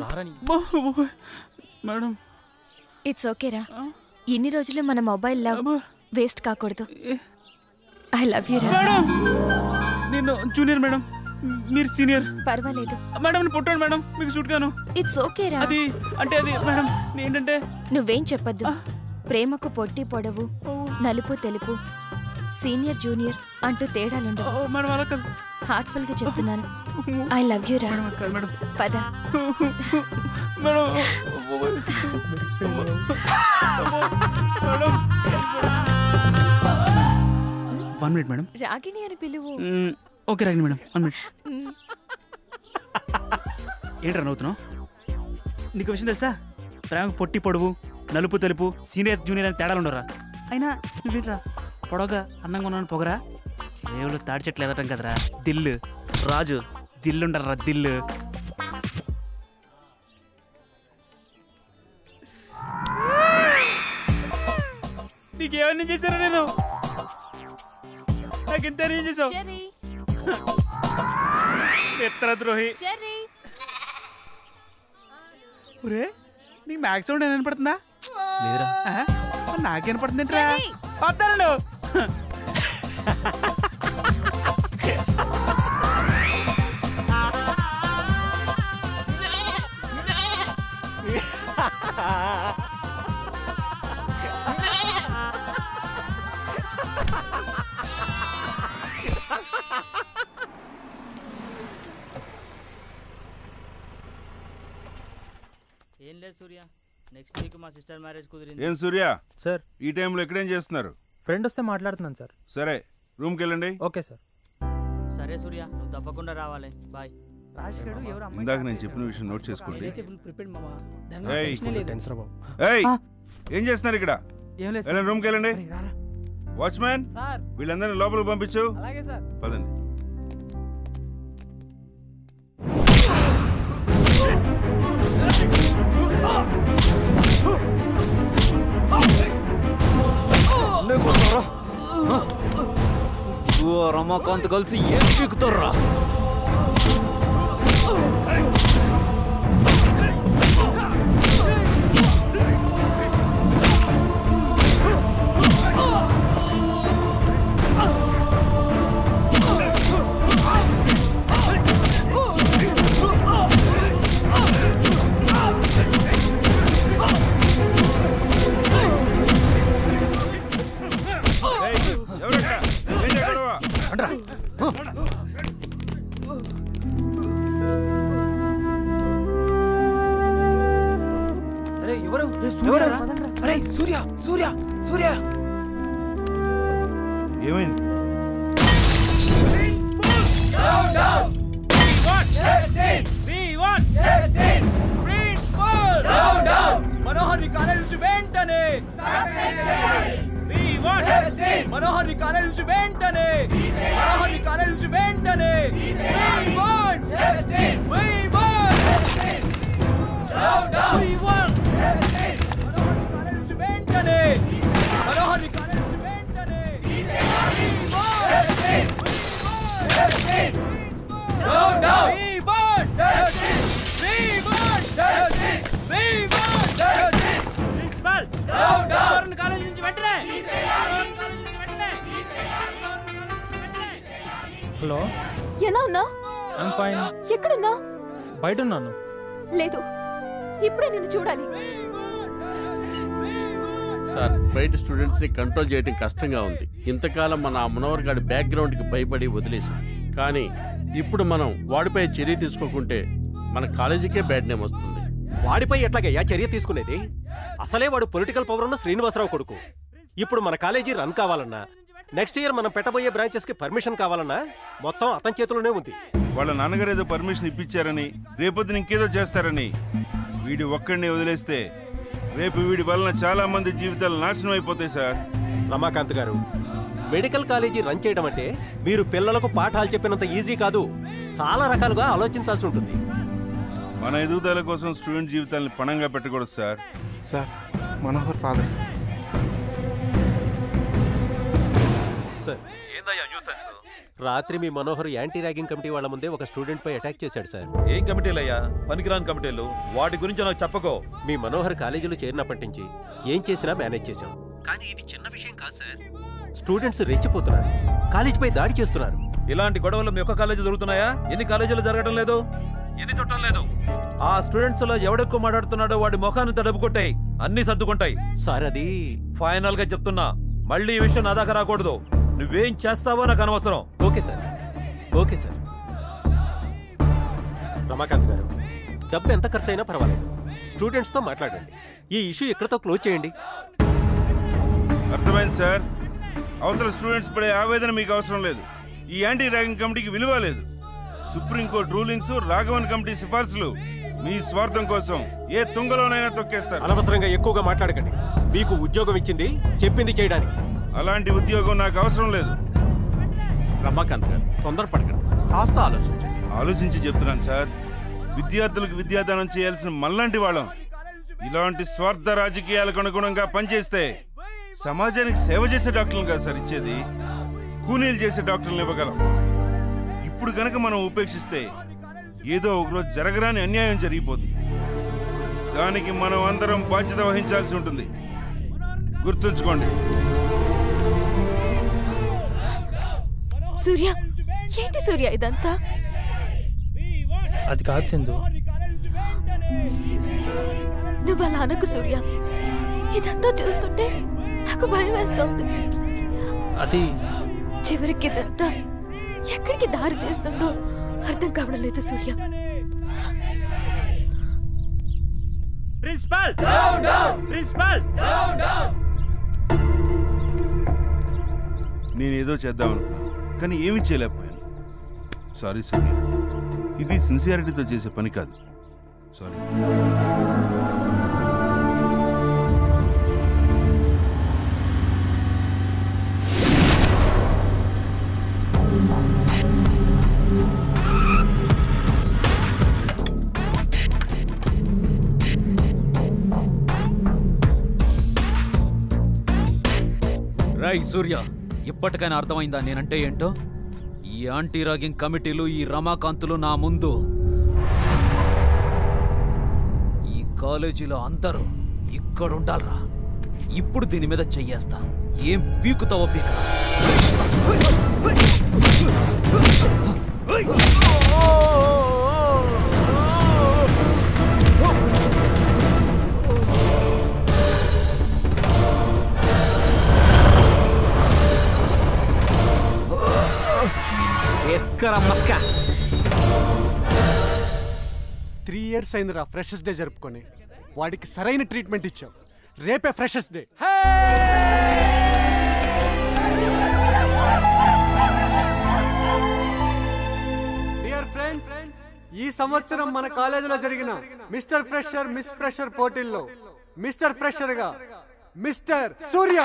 మేడం ఇట్స్ ఓకేరా ఇన్ని రోజులు మన మొబైల్ లవ్ వేస్ట్ కాకూడదు ఐ లవ్ యూ రా మేడం నేను జూనియర్ మేడం మీరు సీనియర్ పర్వాలేదు మేడం నేను పుట్టాను మేడం మీకు సూట్ గాను ఇట్స్ ఓకేరా అది అంటే అది మేడం ఏంటంటే నువ్వేం చెప్పొద్దు ప్రేమకు పొట్టి పొడవు నలుపు తెలుపు సీనియర్ జూనియర్ అంటూ తేడాలుండవు మేడం అలా కాదు హార్ట్ఫుల్ గా చెప్తున్నాను ఐ లవ్ యూ రా మేడం పద madam one minute madam Ragini అని పిలువు ఓకే రాండి మేడం వన్ మినిట్ మ్, ఏంట్రా నవ్వుతున్నావు నీకు విషయం తెలుసా ప్రేమకు పొట్టి పొడువు నలుపు తెలుపు సీనియర్ జూనియర్ అని తేడాలు ఉండరా అయినా నువ్వేంట్రా పొడవగా అందంగా ఉన్నాను పొగరా రేవులు తాడి చెట్లు ఎదటం కదరా దిల్లు రాజు దిల్లుండరా దిల్లు నీకేమన్నా చేశారా నేను నాకు ఇంత ఏం చేసావు చెర్రీ ఎత్తర ద్రోహి చెర్రీ ఒరే నీకు మ్యాక్స్ సౌండ్ ఏమైనా పడుతుందా లేదురా ఆహా, మరి నాకేం పడుతుంది ఏంట్రా వస్తానండు ఏం లేదు సూర్య నెక్స్ట్ వీక్ మా సిస్టర్ మ్యారేజ్ కుదిరింది ఏం సూర్య సార్ ఈ టైంలో ఎక్కడేం చేస్తున్నారు ఫ్రెండ్ వస్తే మాట్లాడుతున్నాను సార్ సరే రూమ్కి వెళ్ళండి ఓకే సార్ సరే సూర్య నువ్వు తప్పకుండా రావాలి బాయ్ ఇందాక నేను చెప్పిన విషయం నోట్ చేసుకోండి నేనైతే full prepared మామ. దాని ఏయ్. టెన్షనే లేదు. టెన్షన్ బాబు ఏయ్ ఏం చేస్తున్నారు ఇక్కడ ఏం లేదు సార్. వెళ్ళండి రూమ్కి వెళ్ళండి వాచ్మ్యాన్ సార్ వీళ్ళందరినీ లోపలికి పంపించు అలాగే సార్ పదండి రమాకాంత్ కలిసి ఏం పీకుతారా ఏయ్, ఎవరక్కడ? ఏంటి ఆ గొడవ? అరే ఎవరు ఎవరు అరే సూర్య సూర్య సూర్య ఏమైంది మనోహర్ ని కాలేజ్ నుంచి వెంటనే We want మనోహర్ ని కాలేజ్ నుంచి వెంటనే మనోహర్ ని కాలేజ్ నుంచి వెంటనే We want We want We want Manohar ని కాలేజ్ నుంచి వెంటనే మనోహర్ ని కాలేజ్ నుంచి వెంటనే We want We want We want We want principal Manohar ని కాలేజ్ నుంచి వెంటనే మనోహర్ ని కాలేజ్ నుంచి వెంటనే హలో ఎలా ఉన్నా ఐమ్ ఫైన్ ఎక్కడున్నా బయట ఉన్నాను లేదు ఇప్పుడే నిన్ను చూడాలి సార్ బయట స్టూడెంట్స్ని కంట్రోల్ చేయడం కష్టంగా ఉంది ఇంతకాలం మన ఆ మనోహర్ గారి బ్యాక్గ్రౌండ్కి భయపడి వదిలేశాం కానీ ఇప్పుడు మనం వాడిపై చర్య తీసుకోకుంటే మన కాలేజీకే బ్యాడ్ నేమ్ వస్తుంది వాడిపై ఎట్లాగయ్యా చర్య తీసుకునేది అసలే వాడు పొలిటికల్ పవర్ ఉన్న శ్రీనివాసరావు కొడుకు ఇప్పుడు మన కాలేజీ రన్ కావాలన్నా నెక్స్ట్ ఇయర్ మనం పెట్టబోయే బ్రాంచెస్కి పర్మిషన్ కావాలన్నా మొత్తం అతని చేతిలోనే ఉంది వాళ్ళ నాన్నగారు ఏదో పర్మిషన్ ఇప్పించారని రేపొద్దున ఇంకేదో చేస్తారని వీడి ఒక్కడిని వదిలేస్తే రేపు వీడి వలన చాలా మంది జీవితాలు నాశనం అయిపోతాయి సార్ రమాకాంత్ గారు మెడికల్ కాలేజీ రన్ చేయడం అంటే మీరు పిల్లలకు పాఠాలు చెప్పినంత ఈజీ కాదు చాలా రకాలుగా ఆలోచించాల్సి ఉంటుంది మన ఎదుగుదల కోసం స్టూడెంట్ జీవితాలను పణంగా పెట్టకూడదు sir sir Manohar father sir రాత్రి మీ మనోహర్ యాంటీ ర్యాగింగ్ కమిటీ వాళ్ళ ముందే ఒక స్టూడెంట్ పై అటాక్ చేశాడు సార్ ఏం కమిటీలయ్యా పనికిరాని కమిటీలు వాటి గురించి నాకు చెప్పకో మీ మనోహర్ కాలేజీలో చేరినప్పటి నుంచి ఏం చేసినా మేనేజ్ చేశాం కానీ ఇది చిన్న విషయం కాదు సార్ స్టూడెంట్స్ రెచ్చిపోతున్నారు కాలేజీపై దాడి చేస్తున్నారు ఇలాంటి గొడవలు మీ ఒక్క కాలేజీ జరుగుతున్నాయా ఎన్ని కాలేజీలు జరగడం లేదు ఎన్ని చుట్టం లేదు ఆ స్టూడెంట్స్ లో ఎవడెక్కువ మాట్లాడుతున్నాడో వాడి ముఖాన్ని తడుపు కొట్టాయి అన్ని సర్దుకుంటాయి సార్ అది ఫైనల్ గా చెప్తున్నా మళ్ళీ ఈ విషయం నా దాకా రాకూడదు నువ్వేం చేస్తావో నాకు అనవసరం okay sir okay sir Ramakant garu డబ్బు ఎంత ఖర్చు అయినా పర్వాలేదు స్టూడెంట్స్తో మాట్లాడండి ఈ ఇష్యూ ఇక్కడతో క్లోజ్ చేయండి అర్థమైంది సార్ అవతల స్టూడెంట్స్ పడే ఆవేదన మీకు అవసరం లేదు ఈ యాంటీ ర్యాగింగ్ కమిటీకి విలువ లేదు సుప్రీంకోర్టు రూలింగ్స్ రాఘవన్ కమిటీ సిఫార్సులు మీ స్వార్థం కోసం ఏ తుంగలోనైనా తొక్కేస్తారు అనవసరంగా ఎక్కువగా మాట్లాడకండి మీకు ఉద్యోగం ఇచ్చింది చెప్పింది చేయడానికి అలాంటి ఉద్యోగం నాకు అవసరం లేదు రమాకాంత్ గారు తొందరపడకండి కాస్త ఆలోచించండి ఆలోచించి చెప్తున్నాను సార్ విద్యార్థులకు విద్యాదానం చేయాల్సిన మళ్ళంటి వాళ్ళం ఇలాంటి స్వార్థ రాజకీయాలకు అనుగుణంగా పనిచేస్తే సమాజానికి సేవ చేసే డాక్టర్లు కాదు సార్ ఇచ్చేది కూనీలు చేసే డాక్టర్లు ఇవ్వగలం ఇప్పుడు గనక మనం ఉపేక్షిస్తే ఏదో ఒకరోజు జరగరాని అన్యాయం జరిగిపోతుంది దానికి మనం అందరం బాధ్యత వహించాల్సి ఉంటుంది గుర్తుంచుకోండి సూర్య ఏంటి సూర్య ఇదంతా అది కాదు సింధు నువ్వు అలా అనకు సూర్య ఇదంతా చూస్తుంటే నాకు భయం వేస్తోంది అది చివరికి ఇదంతా ఎక్కడికి దారి తీస్తుందో అర్థం కావడం లేదు సూర్య ప్రిన్సిపల్ ప్రిన్సిపల్ నేనేదో చేద్దాం అనుకున్నాను కానీ ఏమీ చేయలేకపోయాను సారీ సూర్య ఇది సిన్సియారిటీతో చేసే పని కాదు సారీ రై సూర్య ఇప్పటికైనా అర్థమైందా నేనంటే ఏంటో ఈ యాంటీ రాగింగ్ కమిటీలు ఈ రమాకాంతులు నా ముందు ఈ కాలేజీలో అందరూ ఇక్కడుండాలరా ఇప్పుడు దీని మీద చెయ్యేస్తా ఏం పీకుతావో పీక త్రీ ఇయర్స్ అయిందిరా ఫ్రెషర్స్ డే జరుపుకొని వాడికి సరైన ట్రీట్మెంట్ ఇచ్చావు రేపే ఫ్రెషర్స్ డే డియర్ ఫ్రెండ్స్ ఈ సంవత్సరం మన కాలేజీలో జరిగిన మిస్టర్ ఫ్రెషర్ మిస్ ఫ్రెషర్ పోటీల్లో మిస్టర్ ఫ్రెషర్ గా మిస్టర్ సూర్య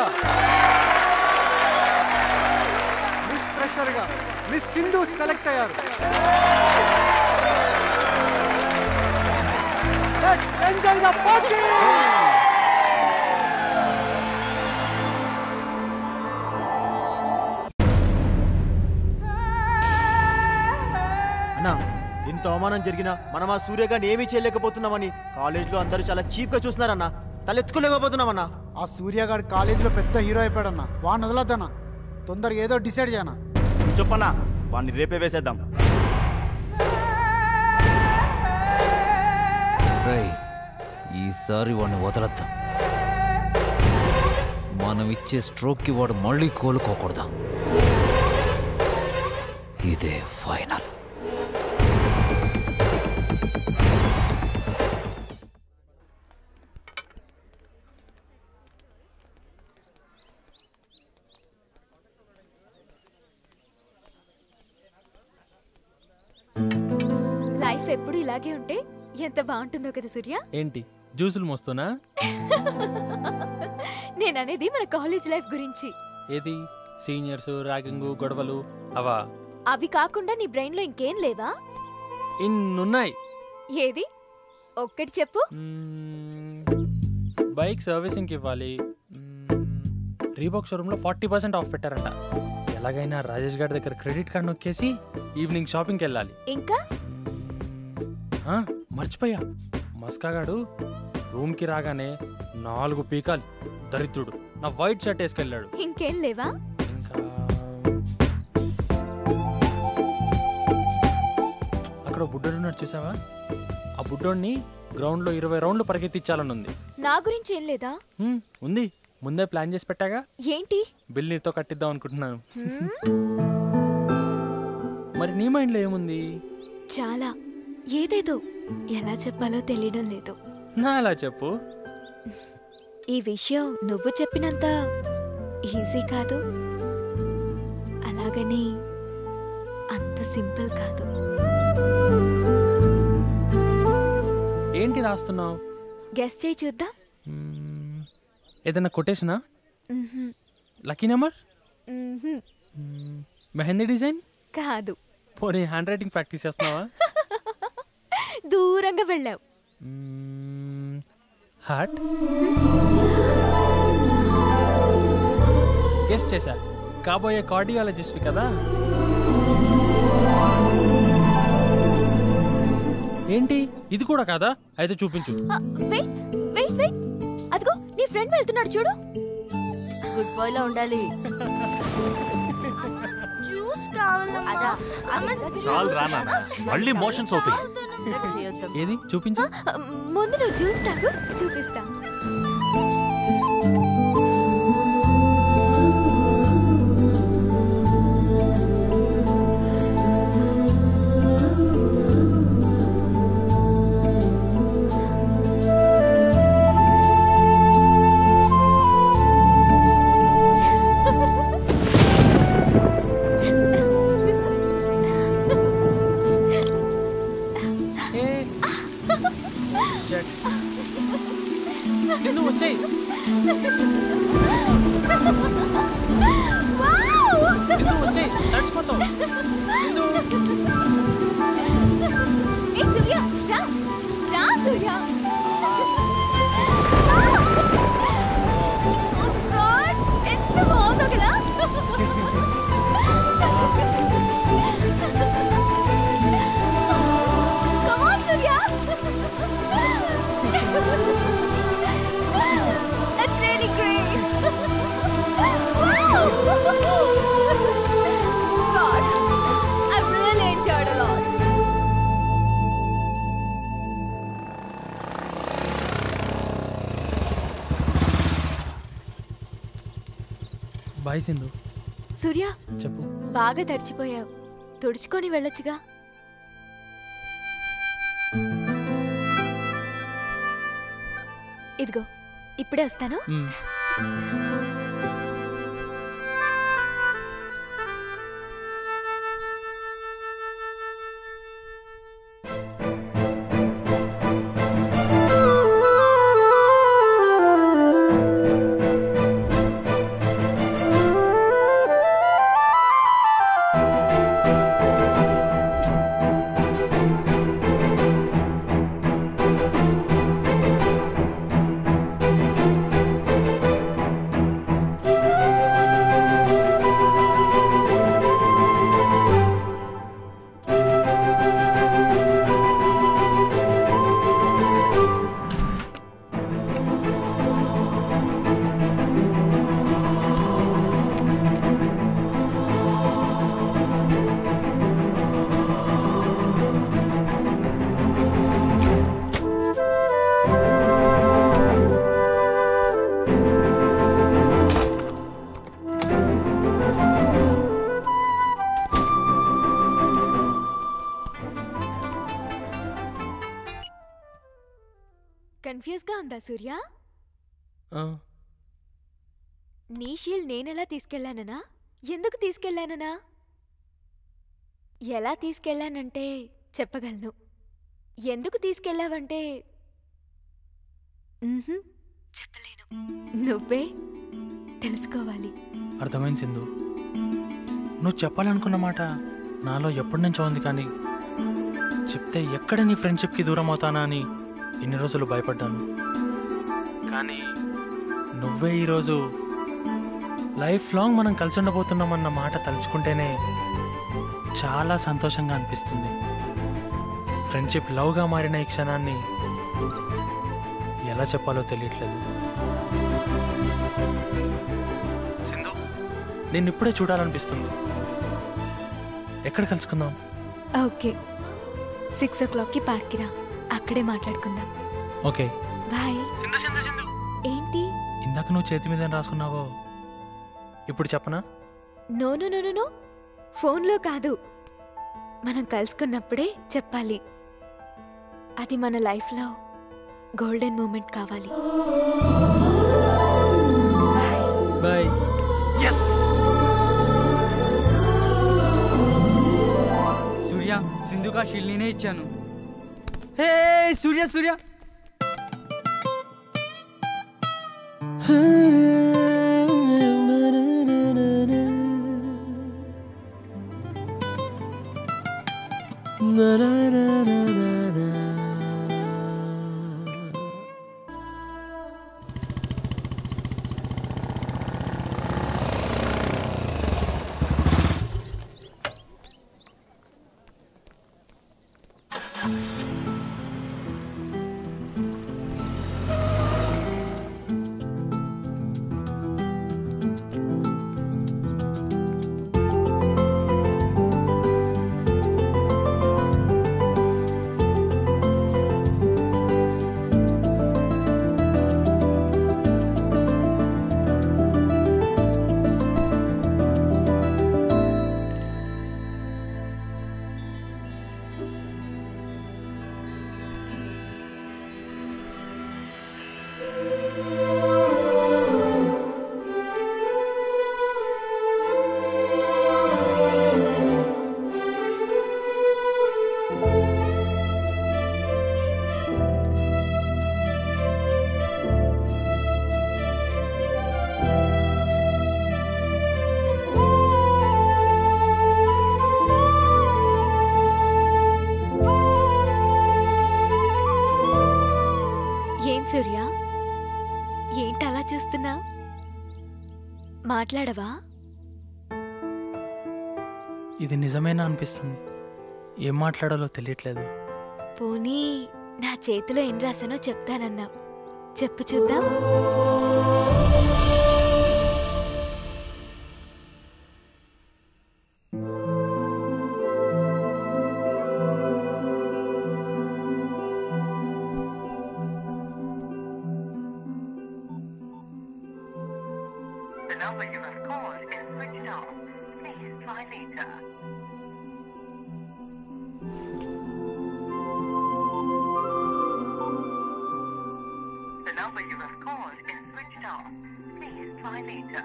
మిస్ ఫ్రెషర్ గా మిస్ సింధు సెలెక్ట్ అయ్యారు లెట్స్ ఎంజాయ్ ద పార్టీ అన్నా ఇంత అవమానం జరిగినా మనం ఆ సూర్యగాన్ని ఏమీ చేయలేకపోతున్నామని కాలేజీలో అందరూ చాలా చీప్గా చూస్తున్నారన్నా తలెత్తుకోలేకపోతున్నామన్నా ఆ సూర్యగాడు కాలేజీలో పెద్ద హీరో అయిపోయాడన్నా వాడిని వదలొద్దన్నా తొందరగా ఏదో డిసైడ్ చేయనా చెప్పన్నా వాడిని రేపే వేసేద్దాం రై ఈసారి వాడిని వదలద్దాం మనం ఇచ్చే స్ట్రోక్కి వాడు మళ్ళీ కోలుకోకూడదు ఇదే ఫైనల్ లైఫ్ ఎప్పుడు ఇలాగే ఉంటే ఎంత బాగుంటుందో కదా సూర్య ఏంటి జ్యూసులు మోస్తున్నా నేను అనేది మన కాలేజ్ లైఫ్ గురించి ఏది సీనియర్స్ ర్యాగింగ్ గొడవలు అవా అవి కాకుండా నీ బ్రెయిన్ లో ఇంకేం లేవా ఇన్నున్నాయి ఏది ఒక్కటి చెప్పు బైక్ సర్వీసింగ్కి ఇవ్వాలి రీబాక్ షోరూంలో ఫార్టీ పర్సెంట్ ఆఫ్ పెట్టారంట ఎలాగైనా రాజేష్ గారి దగ్గర క్రెడిట్ కార్డ్ నొక్కేసి ఈవినింగ్ షాపింగ్కి వెళ్ళాలి ఇంకా ఆ, మర్చిపోయా మస్కాగాడు రూమ్కి రాగానే నాలుగు పీకాలి దరిద్రుడు నా వైట్ షర్ట్ వేసుకెళ్ళాడు ఇంకేం లేవా అక్కడ బుడ్డోడు ఉన్నాడు చూసావా ఆ బుడ్డోడిని గ్రౌండ్లో ఇరవై రౌండ్లు పరిగెత్తించాలని ఉంది నా గురించి ఏం లేదా హ్మ్, ఉంది ముందే ప్లాన్ చేసి పెట్టాగా ఏంటి బిల్ నీతో కట్టిద్దాం అనుకుంటున్నాను హ్మ్? మరి నీ మైండ్లో ఏముంది చాలా ఏదేదో ఎలా చెప్పాలో తెలియడం లేదు నా అలా చెప్పు ఈ విషయం నువ్వు చెప్పినంత ఈజీ కాదు అలాగని అంత సింపుల్ కాదు ఏంటి రాస్తున్నావు గెస్ట్ చేయి చూద్దాం ఏదైనా కొటేషనా మ్హూ. లక్కీ నెంబర్ మ్హూ. మెహందీ డిజైన్ కాదు పోనీ హ్యాండ్ రైటింగ్ ప్రాక్టీస్ చేస్తున్నావా దూరంగా వెళ్ళావు హార్ట్ గెస్ట్ చేశా కాబోయే కార్డియాలజిస్ట్ కదా ఏంటి ఇది కూడా కాదా అయితే చూపించు వెయిట్ వెయిట్ వెయిట్ అదిగో నీ ఫ్రెండ్ వెళ్తున్నాడు చూడు గుడ్ బాయ్ లో ఉండాలి జ్యూస్ కావాలమ్మా చాలు రా నాన్న మళ్ళీ మోషన్స్ అవుతాయి ఏది చూపించు ముందు నువ్వు జ్యూస్ తాగు చూపిస్తా కింద వచ్చాయి కింద వచ్చాయి తడిసిపోతావు ఏ సూర్య రా రా సూర్య Oh God, ఎంత బాగుందో కదా Come on, Surya. That's really great. Wow. God, I've really enjoyed a lot. Bye Sindhu Surya చెప్పు బాగా తడిచిపోయావు తుడుచుకొని వెళ్ళొచ్చుగా ఇదిగో ఇప్పుడే వస్తాను మ్. కన్ఫ్యూజ్ గా ఉందా సూర్య ఆ, నీ షీల్డ్ నేనెలా తీసుకెళ్ళాననా ఎందుకు తీసుకెళ్ళాననా ఎలా తీసుకెళ్ళానంటే చెప్పగలను ఎందుకు తీసుకెళ్ళావంటే మ్హూ, చెప్పలేను నువ్వే తెలుసుకోవాలి అర్థమైంది సింధు నువ్వు చెప్పాలనుకున్న మాట నాలో ఎప్పటి నుంచో ఉంది కానీ చెప్తే ఎక్కడ నీ ఫ్రెండ్షిప్కి దూరం అవుతానా అని ఇన్ని రోజులు భయపడ్డాను కానీ నువ్వే ఈరోజు లైఫ్ లాంగ్ మనం కలిసి ఉండబోతున్నామన్న మాట తలుచుకుంటేనే చాలా సంతోషంగా అనిపిస్తుంది ఫ్రెండ్షిప్ లవ్గా మారిన ఈ క్షణాన్ని ఎలా చెప్పాలో తెలియట్లేదు సింధు నేను ఇప్పుడే చూడాలనిపిస్తుంది ఎక్కడ కలుసుకుందాం ఓకే సిక్స్ ఓ క్లాక్కి పార్క్కి రా అక్కడే మాట్లాడుకుందాం ఓకే బాయ్ ఏంటి ఇందాక నువ్వు చేతి మీద ఏం రాసుకున్నావో ఇప్పుడు చెప్పనా no no no no, no ఫోన్లో కాదు మనం కలుసుకున్నప్పుడే చెప్పాలి అది మన లైఫ్లో గోల్డెన్ మూమెంట్ కావాలి బాయ్ ఎస్ సూర్య సింధుకా షీల్ నేనే ఇచ్చాను హే సూర్య సూర్య ఏం సూర్య ఏంటి అలా చూస్తున్నా మాట్లాడవా ఇది నిజమేనా అనిపిస్తుంది ఏం మాట్లాడాలో తెలియట్లేదు పోనీ నా చేతిలో ఏం రాసానో చెప్తానన్నావు చెప్పు చూద్దాం The number you have called is switched off. Please try later. The number you have called is switched off. Please try later.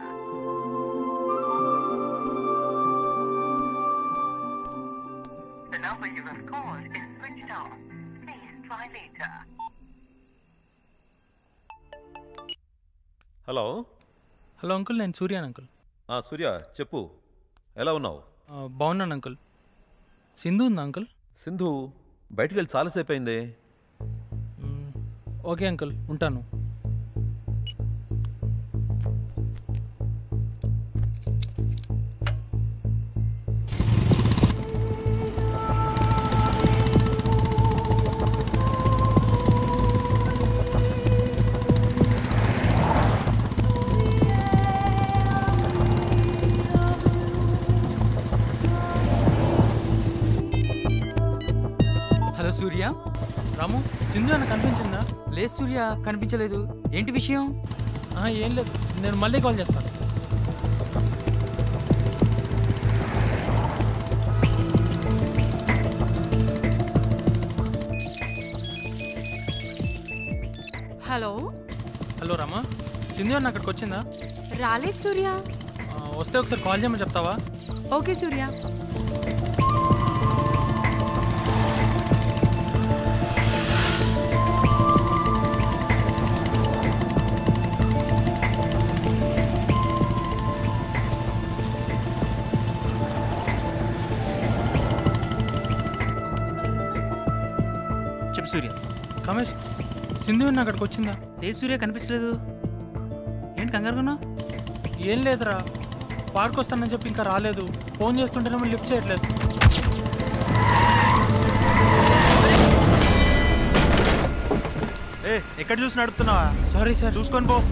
The number you have called is switched off. Please try later. Hello hello uncle నేను సూర్యాన్ uncle ఆ, సూర్య చెప్పు ఎలా ఉన్నావు ఆ, బాగున్నాను uncle Sindhu ఉందా uncle Sindhu బయటికి వెళ్ళి చాలాసేపు అయిందే ఓకే అంకుల్ ఉంటాను హలో సూర్య రాము సింధు అన్న కనిపించిందా లేదు సూర్య కనిపించలేదు ఏంటి విషయం ఆ, ఏం లేదు నేను మళ్ళీ కాల్ చేస్తాను హలో హలో రామా సింధు అన్న అక్కడికి వచ్చిందా రాలేదు సూర్య ఆ, వస్తే ఒకసారి కాల్ చేయమని చెప్తావా ఓకే సూర్య చెప్పు సూర్య కమేష్ సింధు నా అక్కడికి వచ్చిందా లేదు సూర్య కనిపించలేదు ఏంటి కంగారుకున్నావు ఏం లేదురా పార్క్ వస్తానని చెప్పి ఇంకా రాలేదు ఫోన్ చేస్తుంటేనేమో లిఫ్ట్ చేయట్లేదు ఏ ఎక్కడ చూసి నడుపుతున్నావా సారీ సార్ చూసుకొని పో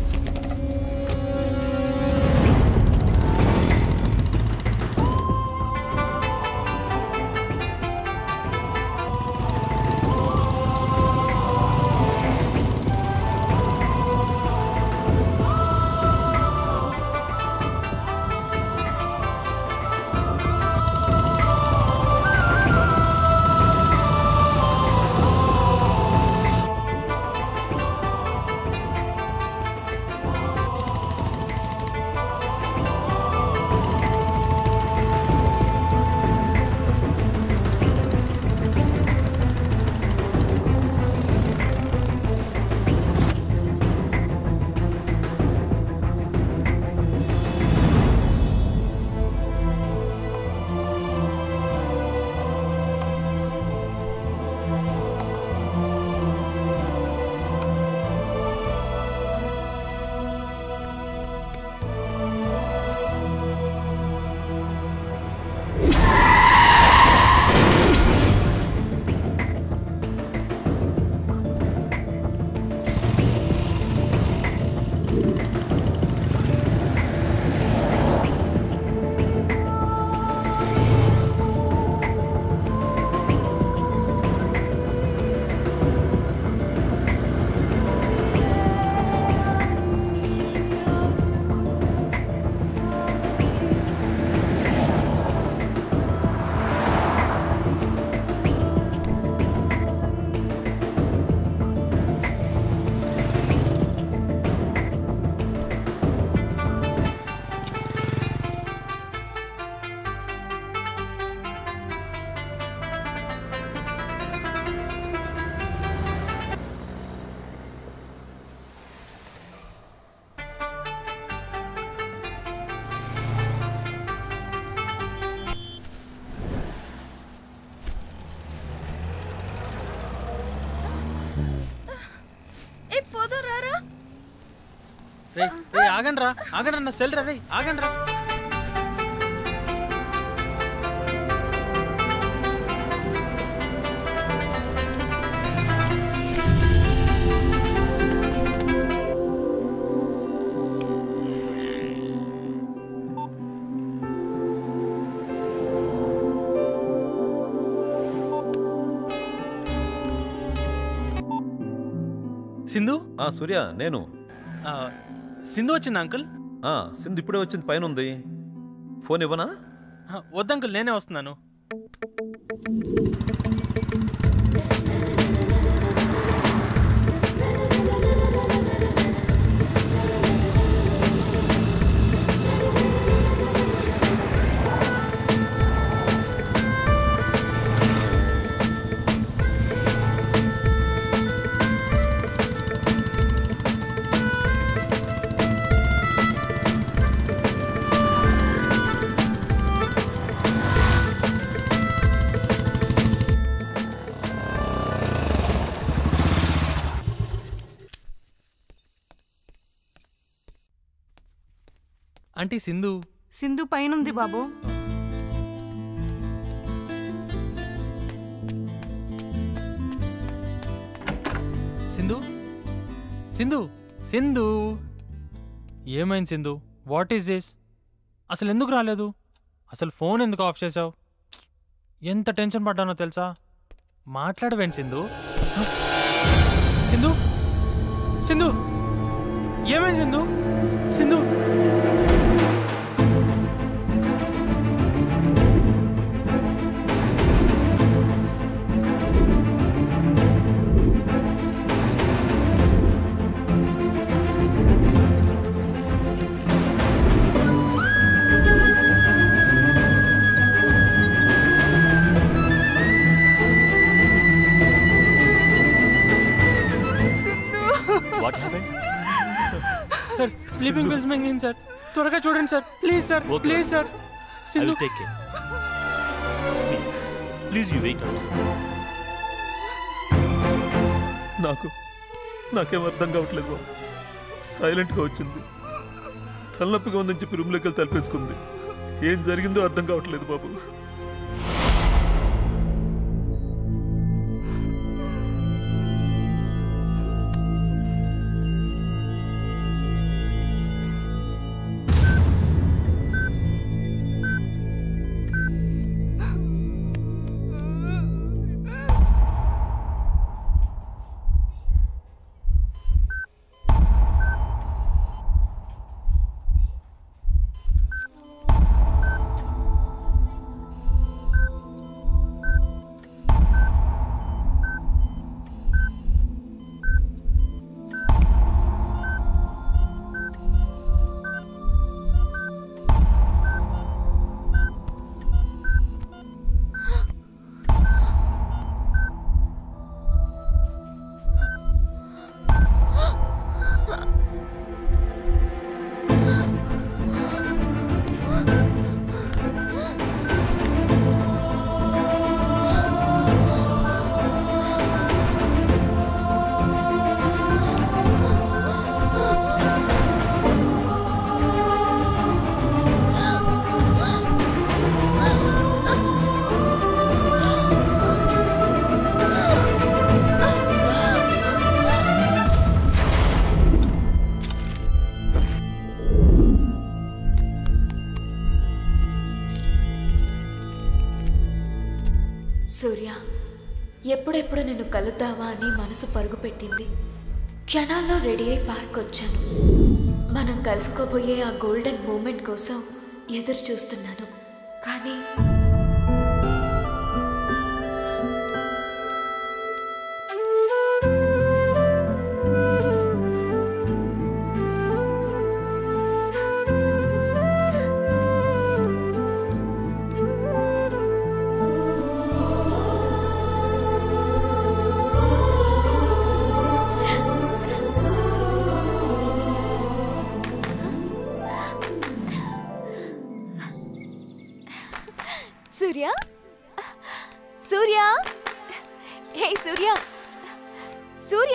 ఏ పోదు రారా రే రే ఆగండి రా ఆగండి నా సెల్ రా రే ఆగండి రా సింధు ఆ సూర్య నేను ఆ, సింధు వచ్చింది అంకుల్ ఆ సింధు ఇప్పుడే వచ్చింది పైన ఉంది ఫోన్ ఇవ్వనా ఆ, వద్దు అంకుల్ నేనే వస్తున్నాను ఆంటీ సింధు సింధు పైనుంది బాబు సింధు సింధు సింధు ఏమైంది సింధు వాట్ ఈస్ దిస్ అసలు ఎందుకు రాలేదు అసలు ఫోన్ ఎందుకు ఆఫ్ చేసావు ఎంత టెన్షన్ పడ్డానో తెలుసా మాట్లాడవేంటి సింధు హ? సింధు సింధు ఏమైంది Sindhu Sindhu what happened sir sleeping pills మింగింది సార్ త్వరగా చూడండి sir please sir Okay. Please sir I Sindhu will take care please please you wait out నాకు నాకేం అర్థం కావట్లేదు బాబు సైలెంట్గా వచ్చింది తలనొప్పిగా ఉందని చెప్పి రూమ్లోకి వెళ్ళి తలపేసుకుంది ఏం జరిగిందో అర్థం కావట్లేదు బాబు సూర్య ఎప్పుడెప్పుడు నిన్ను కలుద్దావా అని మనసు పరుగు పెట్టింది క్షణాల్లో రెడీ అయి పార్క్ వచ్చాను మనం కలుసుకోబోయే ఆ గోల్డెన్ మూమెంట్ కోసం ఎదురు చూస్తున్నాను కానీ సూర్య సూర్య హే సూర్య సూర్య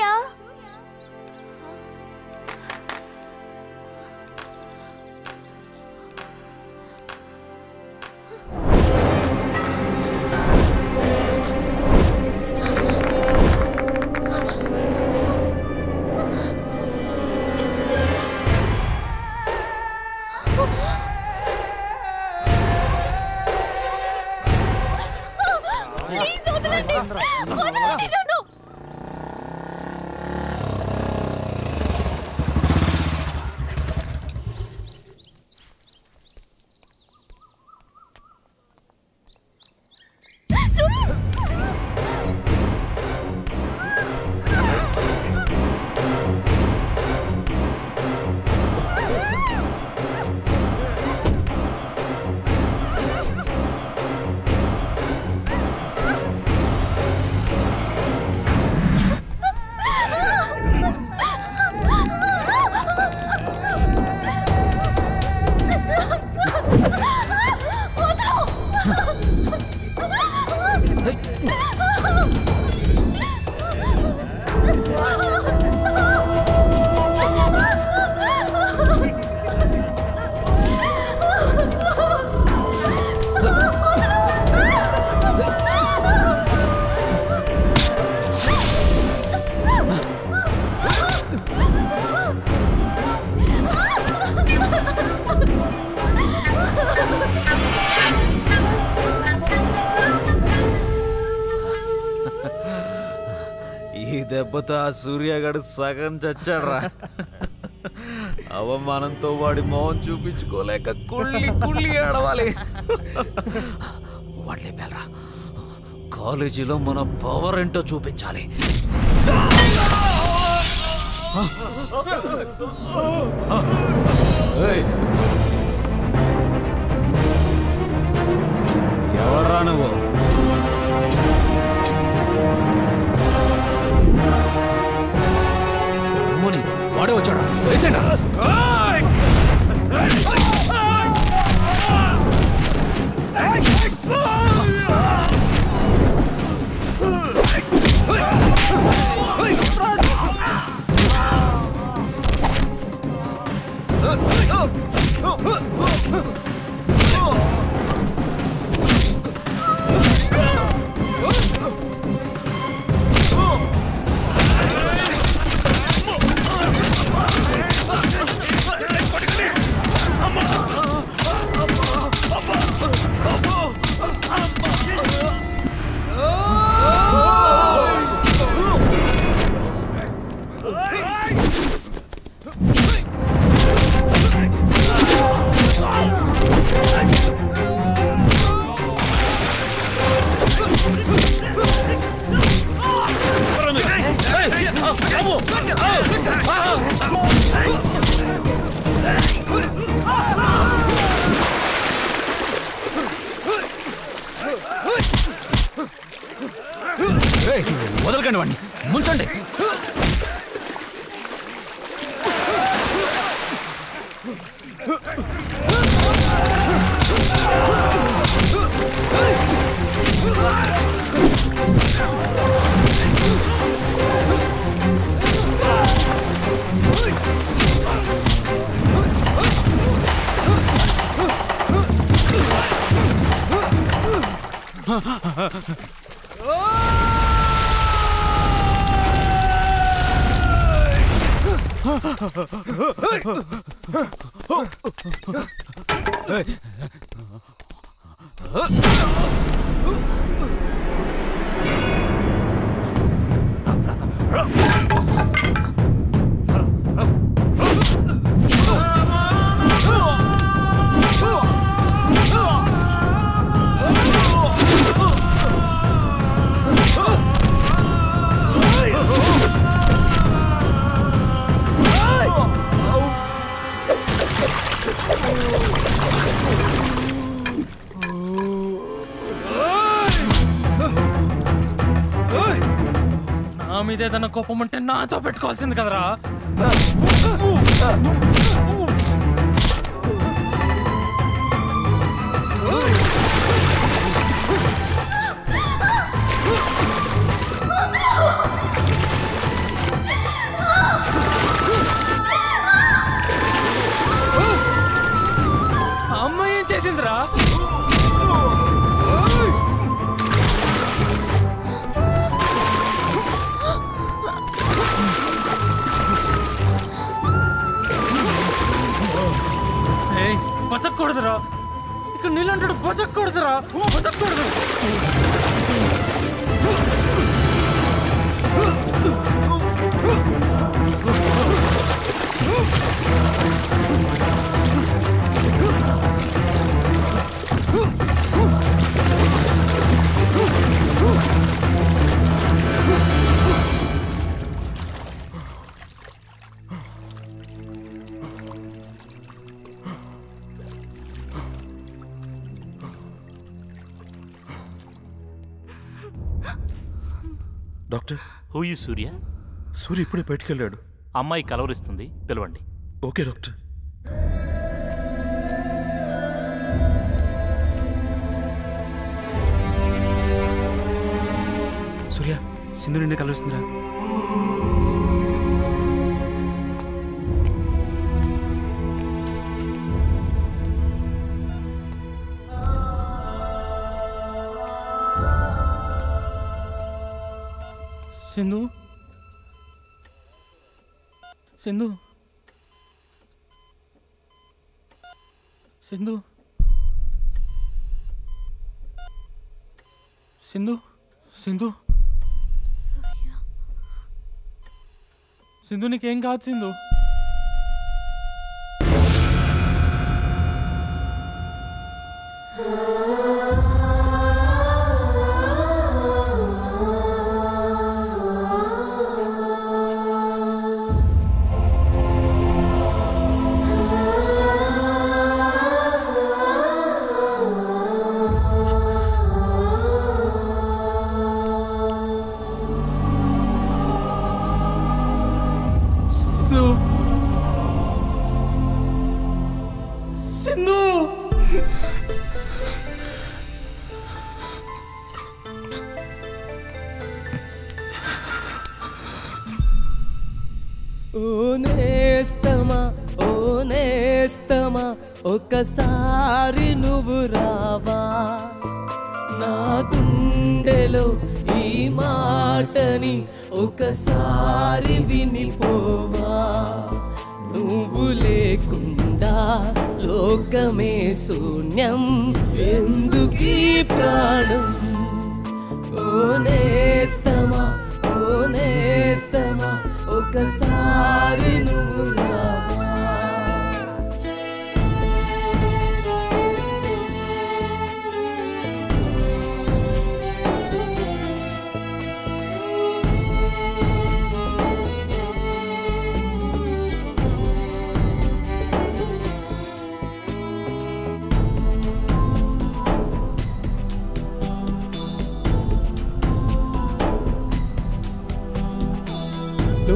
ప్లీజ్ వదలండి వదలండి నన్ను సూర్య ఈ దెబ్బతో ఆ సూర్యగాడు సగం చచ్చాడ్రా అవమానంతో వాడి మొహం చూపించుకోలేక కుళ్ళి కుళ్ళి ఏడవాలి వాడు లేపాలరా కాలేజీలో మన పవర్ ఏంటో చూపించాలి ఏయ్! ఎవర్రా నువ్వు అమ్మని వాడే వచ్చాడు వేసేనా Hey! రేయ్, వదలకండి వాడిని ముంచండి నా మీద ఏదైనా కోపం ఉంటే నాతో పెట్టుకోవాల్సింది కదరా ఆ అమ్మాయి ఏం చేసిందిరా ఏయ్, బతకూడదురా ఇక్కడ నీళ్ళంటాడు బతకూడదురా బతకూడదు doctor who you Surya Surya ఇప్పుడే బయటికి వెళ్ళాడు అమ్మాయి కలవరిస్తుంది పిలవండి ఓకే డాక్టర్ సూర్య సింధు నిన్నే కలుస్తుందిరా సింధు సింధు సింధు సింధు సింధు సింధు నీకేం కాదు సింధు సింధు సింధు ఓ నేస్తమా ఓ నేస్తమా ఒకసారి నువ్వు రావా నా గుండెలో ఈ మాటని ఒకసారి వినిపోవా నువ్వు లేకుండా లోకమే శూన్యం ఎందుకీ ప్రాణం ఓ నేస్తమా ఓ నేస్తమా ఒకసారి నువ్వు రావా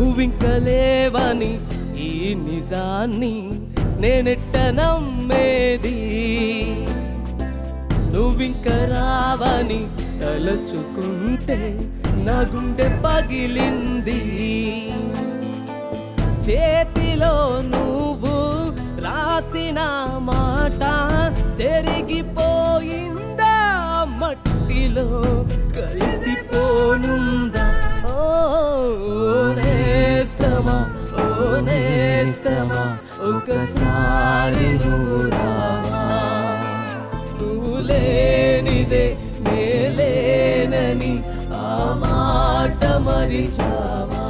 నువ్వింక లేవని ఈ నిజాన్ని నేనెట్ట నమ్మేది నువ్వింక రావని తలచుకుంటే నా గుండె పగిలింది చేతిలో నువ్వు రాసిన మాట చెరిగిపోయిందా మట్టిలో కలిసిపోనుందా ఓ నేస్తమా ఓ నేస్తమా ఒకసారి నువ్వు రావా నువ్వు లేనిదే నేలేనని ఆ మాట మరిచావా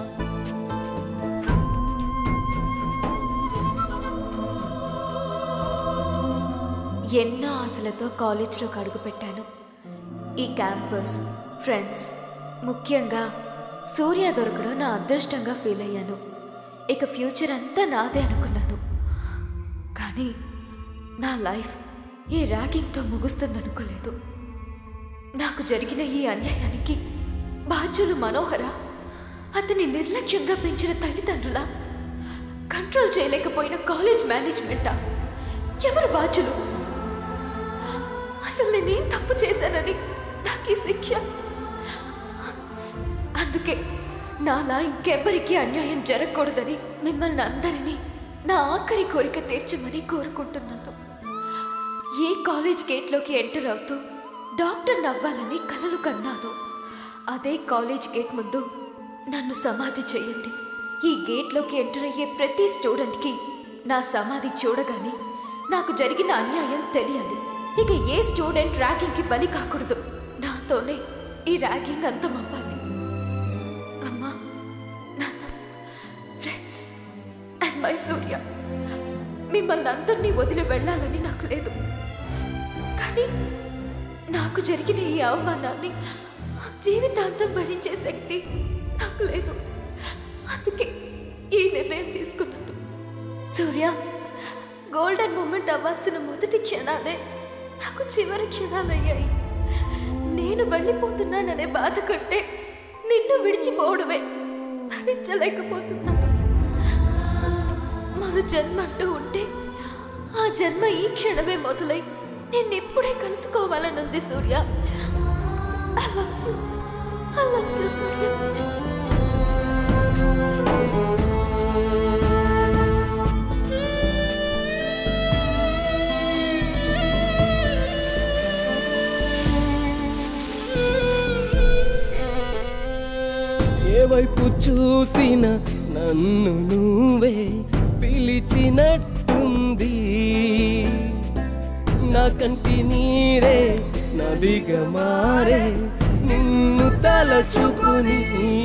ఎన్నో ఆశలతో కాలేజ్లోకి అడుగుపెట్టాను ఈ క్యాంపస్ ఫ్రెండ్స్ ముఖ్యంగా సూర్య దొరకడం నా అదృష్టంగా ఫీల్ అయ్యాను ఇక ఫ్యూచర్ అంతా నాదే అనుకున్నాను కానీ నా లైఫ్ ఈ ర్యాగింగ్తో ముగుస్తుందనుకోలేదు నాకు జరిగిన ఈ అన్యాయానికి బాధ్యులు మనోహర అతని నిర్లక్ష్యంగా పెంచిన తల్లిదండ్రుల కంట్రోల్ చేయలేకపోయిన కాలేజ్ మేనేజ్మెంటా ఎవరు బాధ్యులు అసలు నేనేం తప్పు చేశానని నాకు ఈ శిక్ష అందుకే నాలా ఇంకెవ్వరికీ అన్యాయం జరగకూడదని మిమ్మల్ని అందరినీ నా ఆఖరి కోరిక తీర్చమని కోరుకుంటున్నాను ఏ కాలేజ్ గేట్లోకి ఎంటర్ అవుతూ డాక్టర్ నవ్వాలని కలలు కన్నాను అదే కాలేజ్ గేట్ ముందు నన్ను సమాధి చేయండి ఈ గేట్లోకి ఎంటర్ అయ్యే ప్రతి స్టూడెంట్కి నా సమాధి చూడగానే నాకు జరిగిన అన్యాయం తెలియాలి ఇక ఏ స్టూడెంట్ ర్యాగింగ్కి బలి కాకూడదు నాతోనే ఈ ర్యాగింగ్ అంతమవ్వాలి అమ్మా నాన్న ఫ్రెండ్స్ అండ్ మై సూర్య మిమ్మల్ని అందరినీ వదిలి వెళ్ళాలని నాకు లేదు కానీ నాకు జరిగిన ఈ అవమానాన్ని జీవితాంతం భరించే శక్తి నాకు లేదు అందుకే ఈ నిర్ణయం తీసుకున్నాను సూర్య గోల్డెన్ మూమెంట్ అవ్వాల్సిన మొదటి క్షణాలే నాకు చివరి క్షణాలయ్యాయి నేను వెళ్ళిపోతున్నాననే బాధ కంటే నిన్ను విడిచిపోవడమే భరించలేకపోతున్నాను మరో జన్మ అంటూ ఉంటే ఆ జన్మ ఈ క్షణమే మొదలై నేను ఇప్పుడే కలుసుకోవాలనుంది సూర్య I love you. I love you, సూర్య ఏ వైపు చూసిన నన్ను నువ్వే పిలిచినట్టుంది నా కంటి నీరే నదిగా మారే నిన్ను తలచుకుని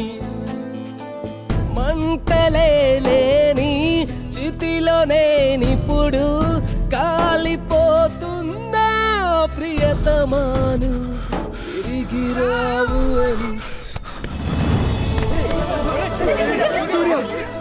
మంటలే లేని చితిలో నేనిప్పుడు కాలిపోతున్నా ప్రియతమాను తిరిగి రావు అని సూర్య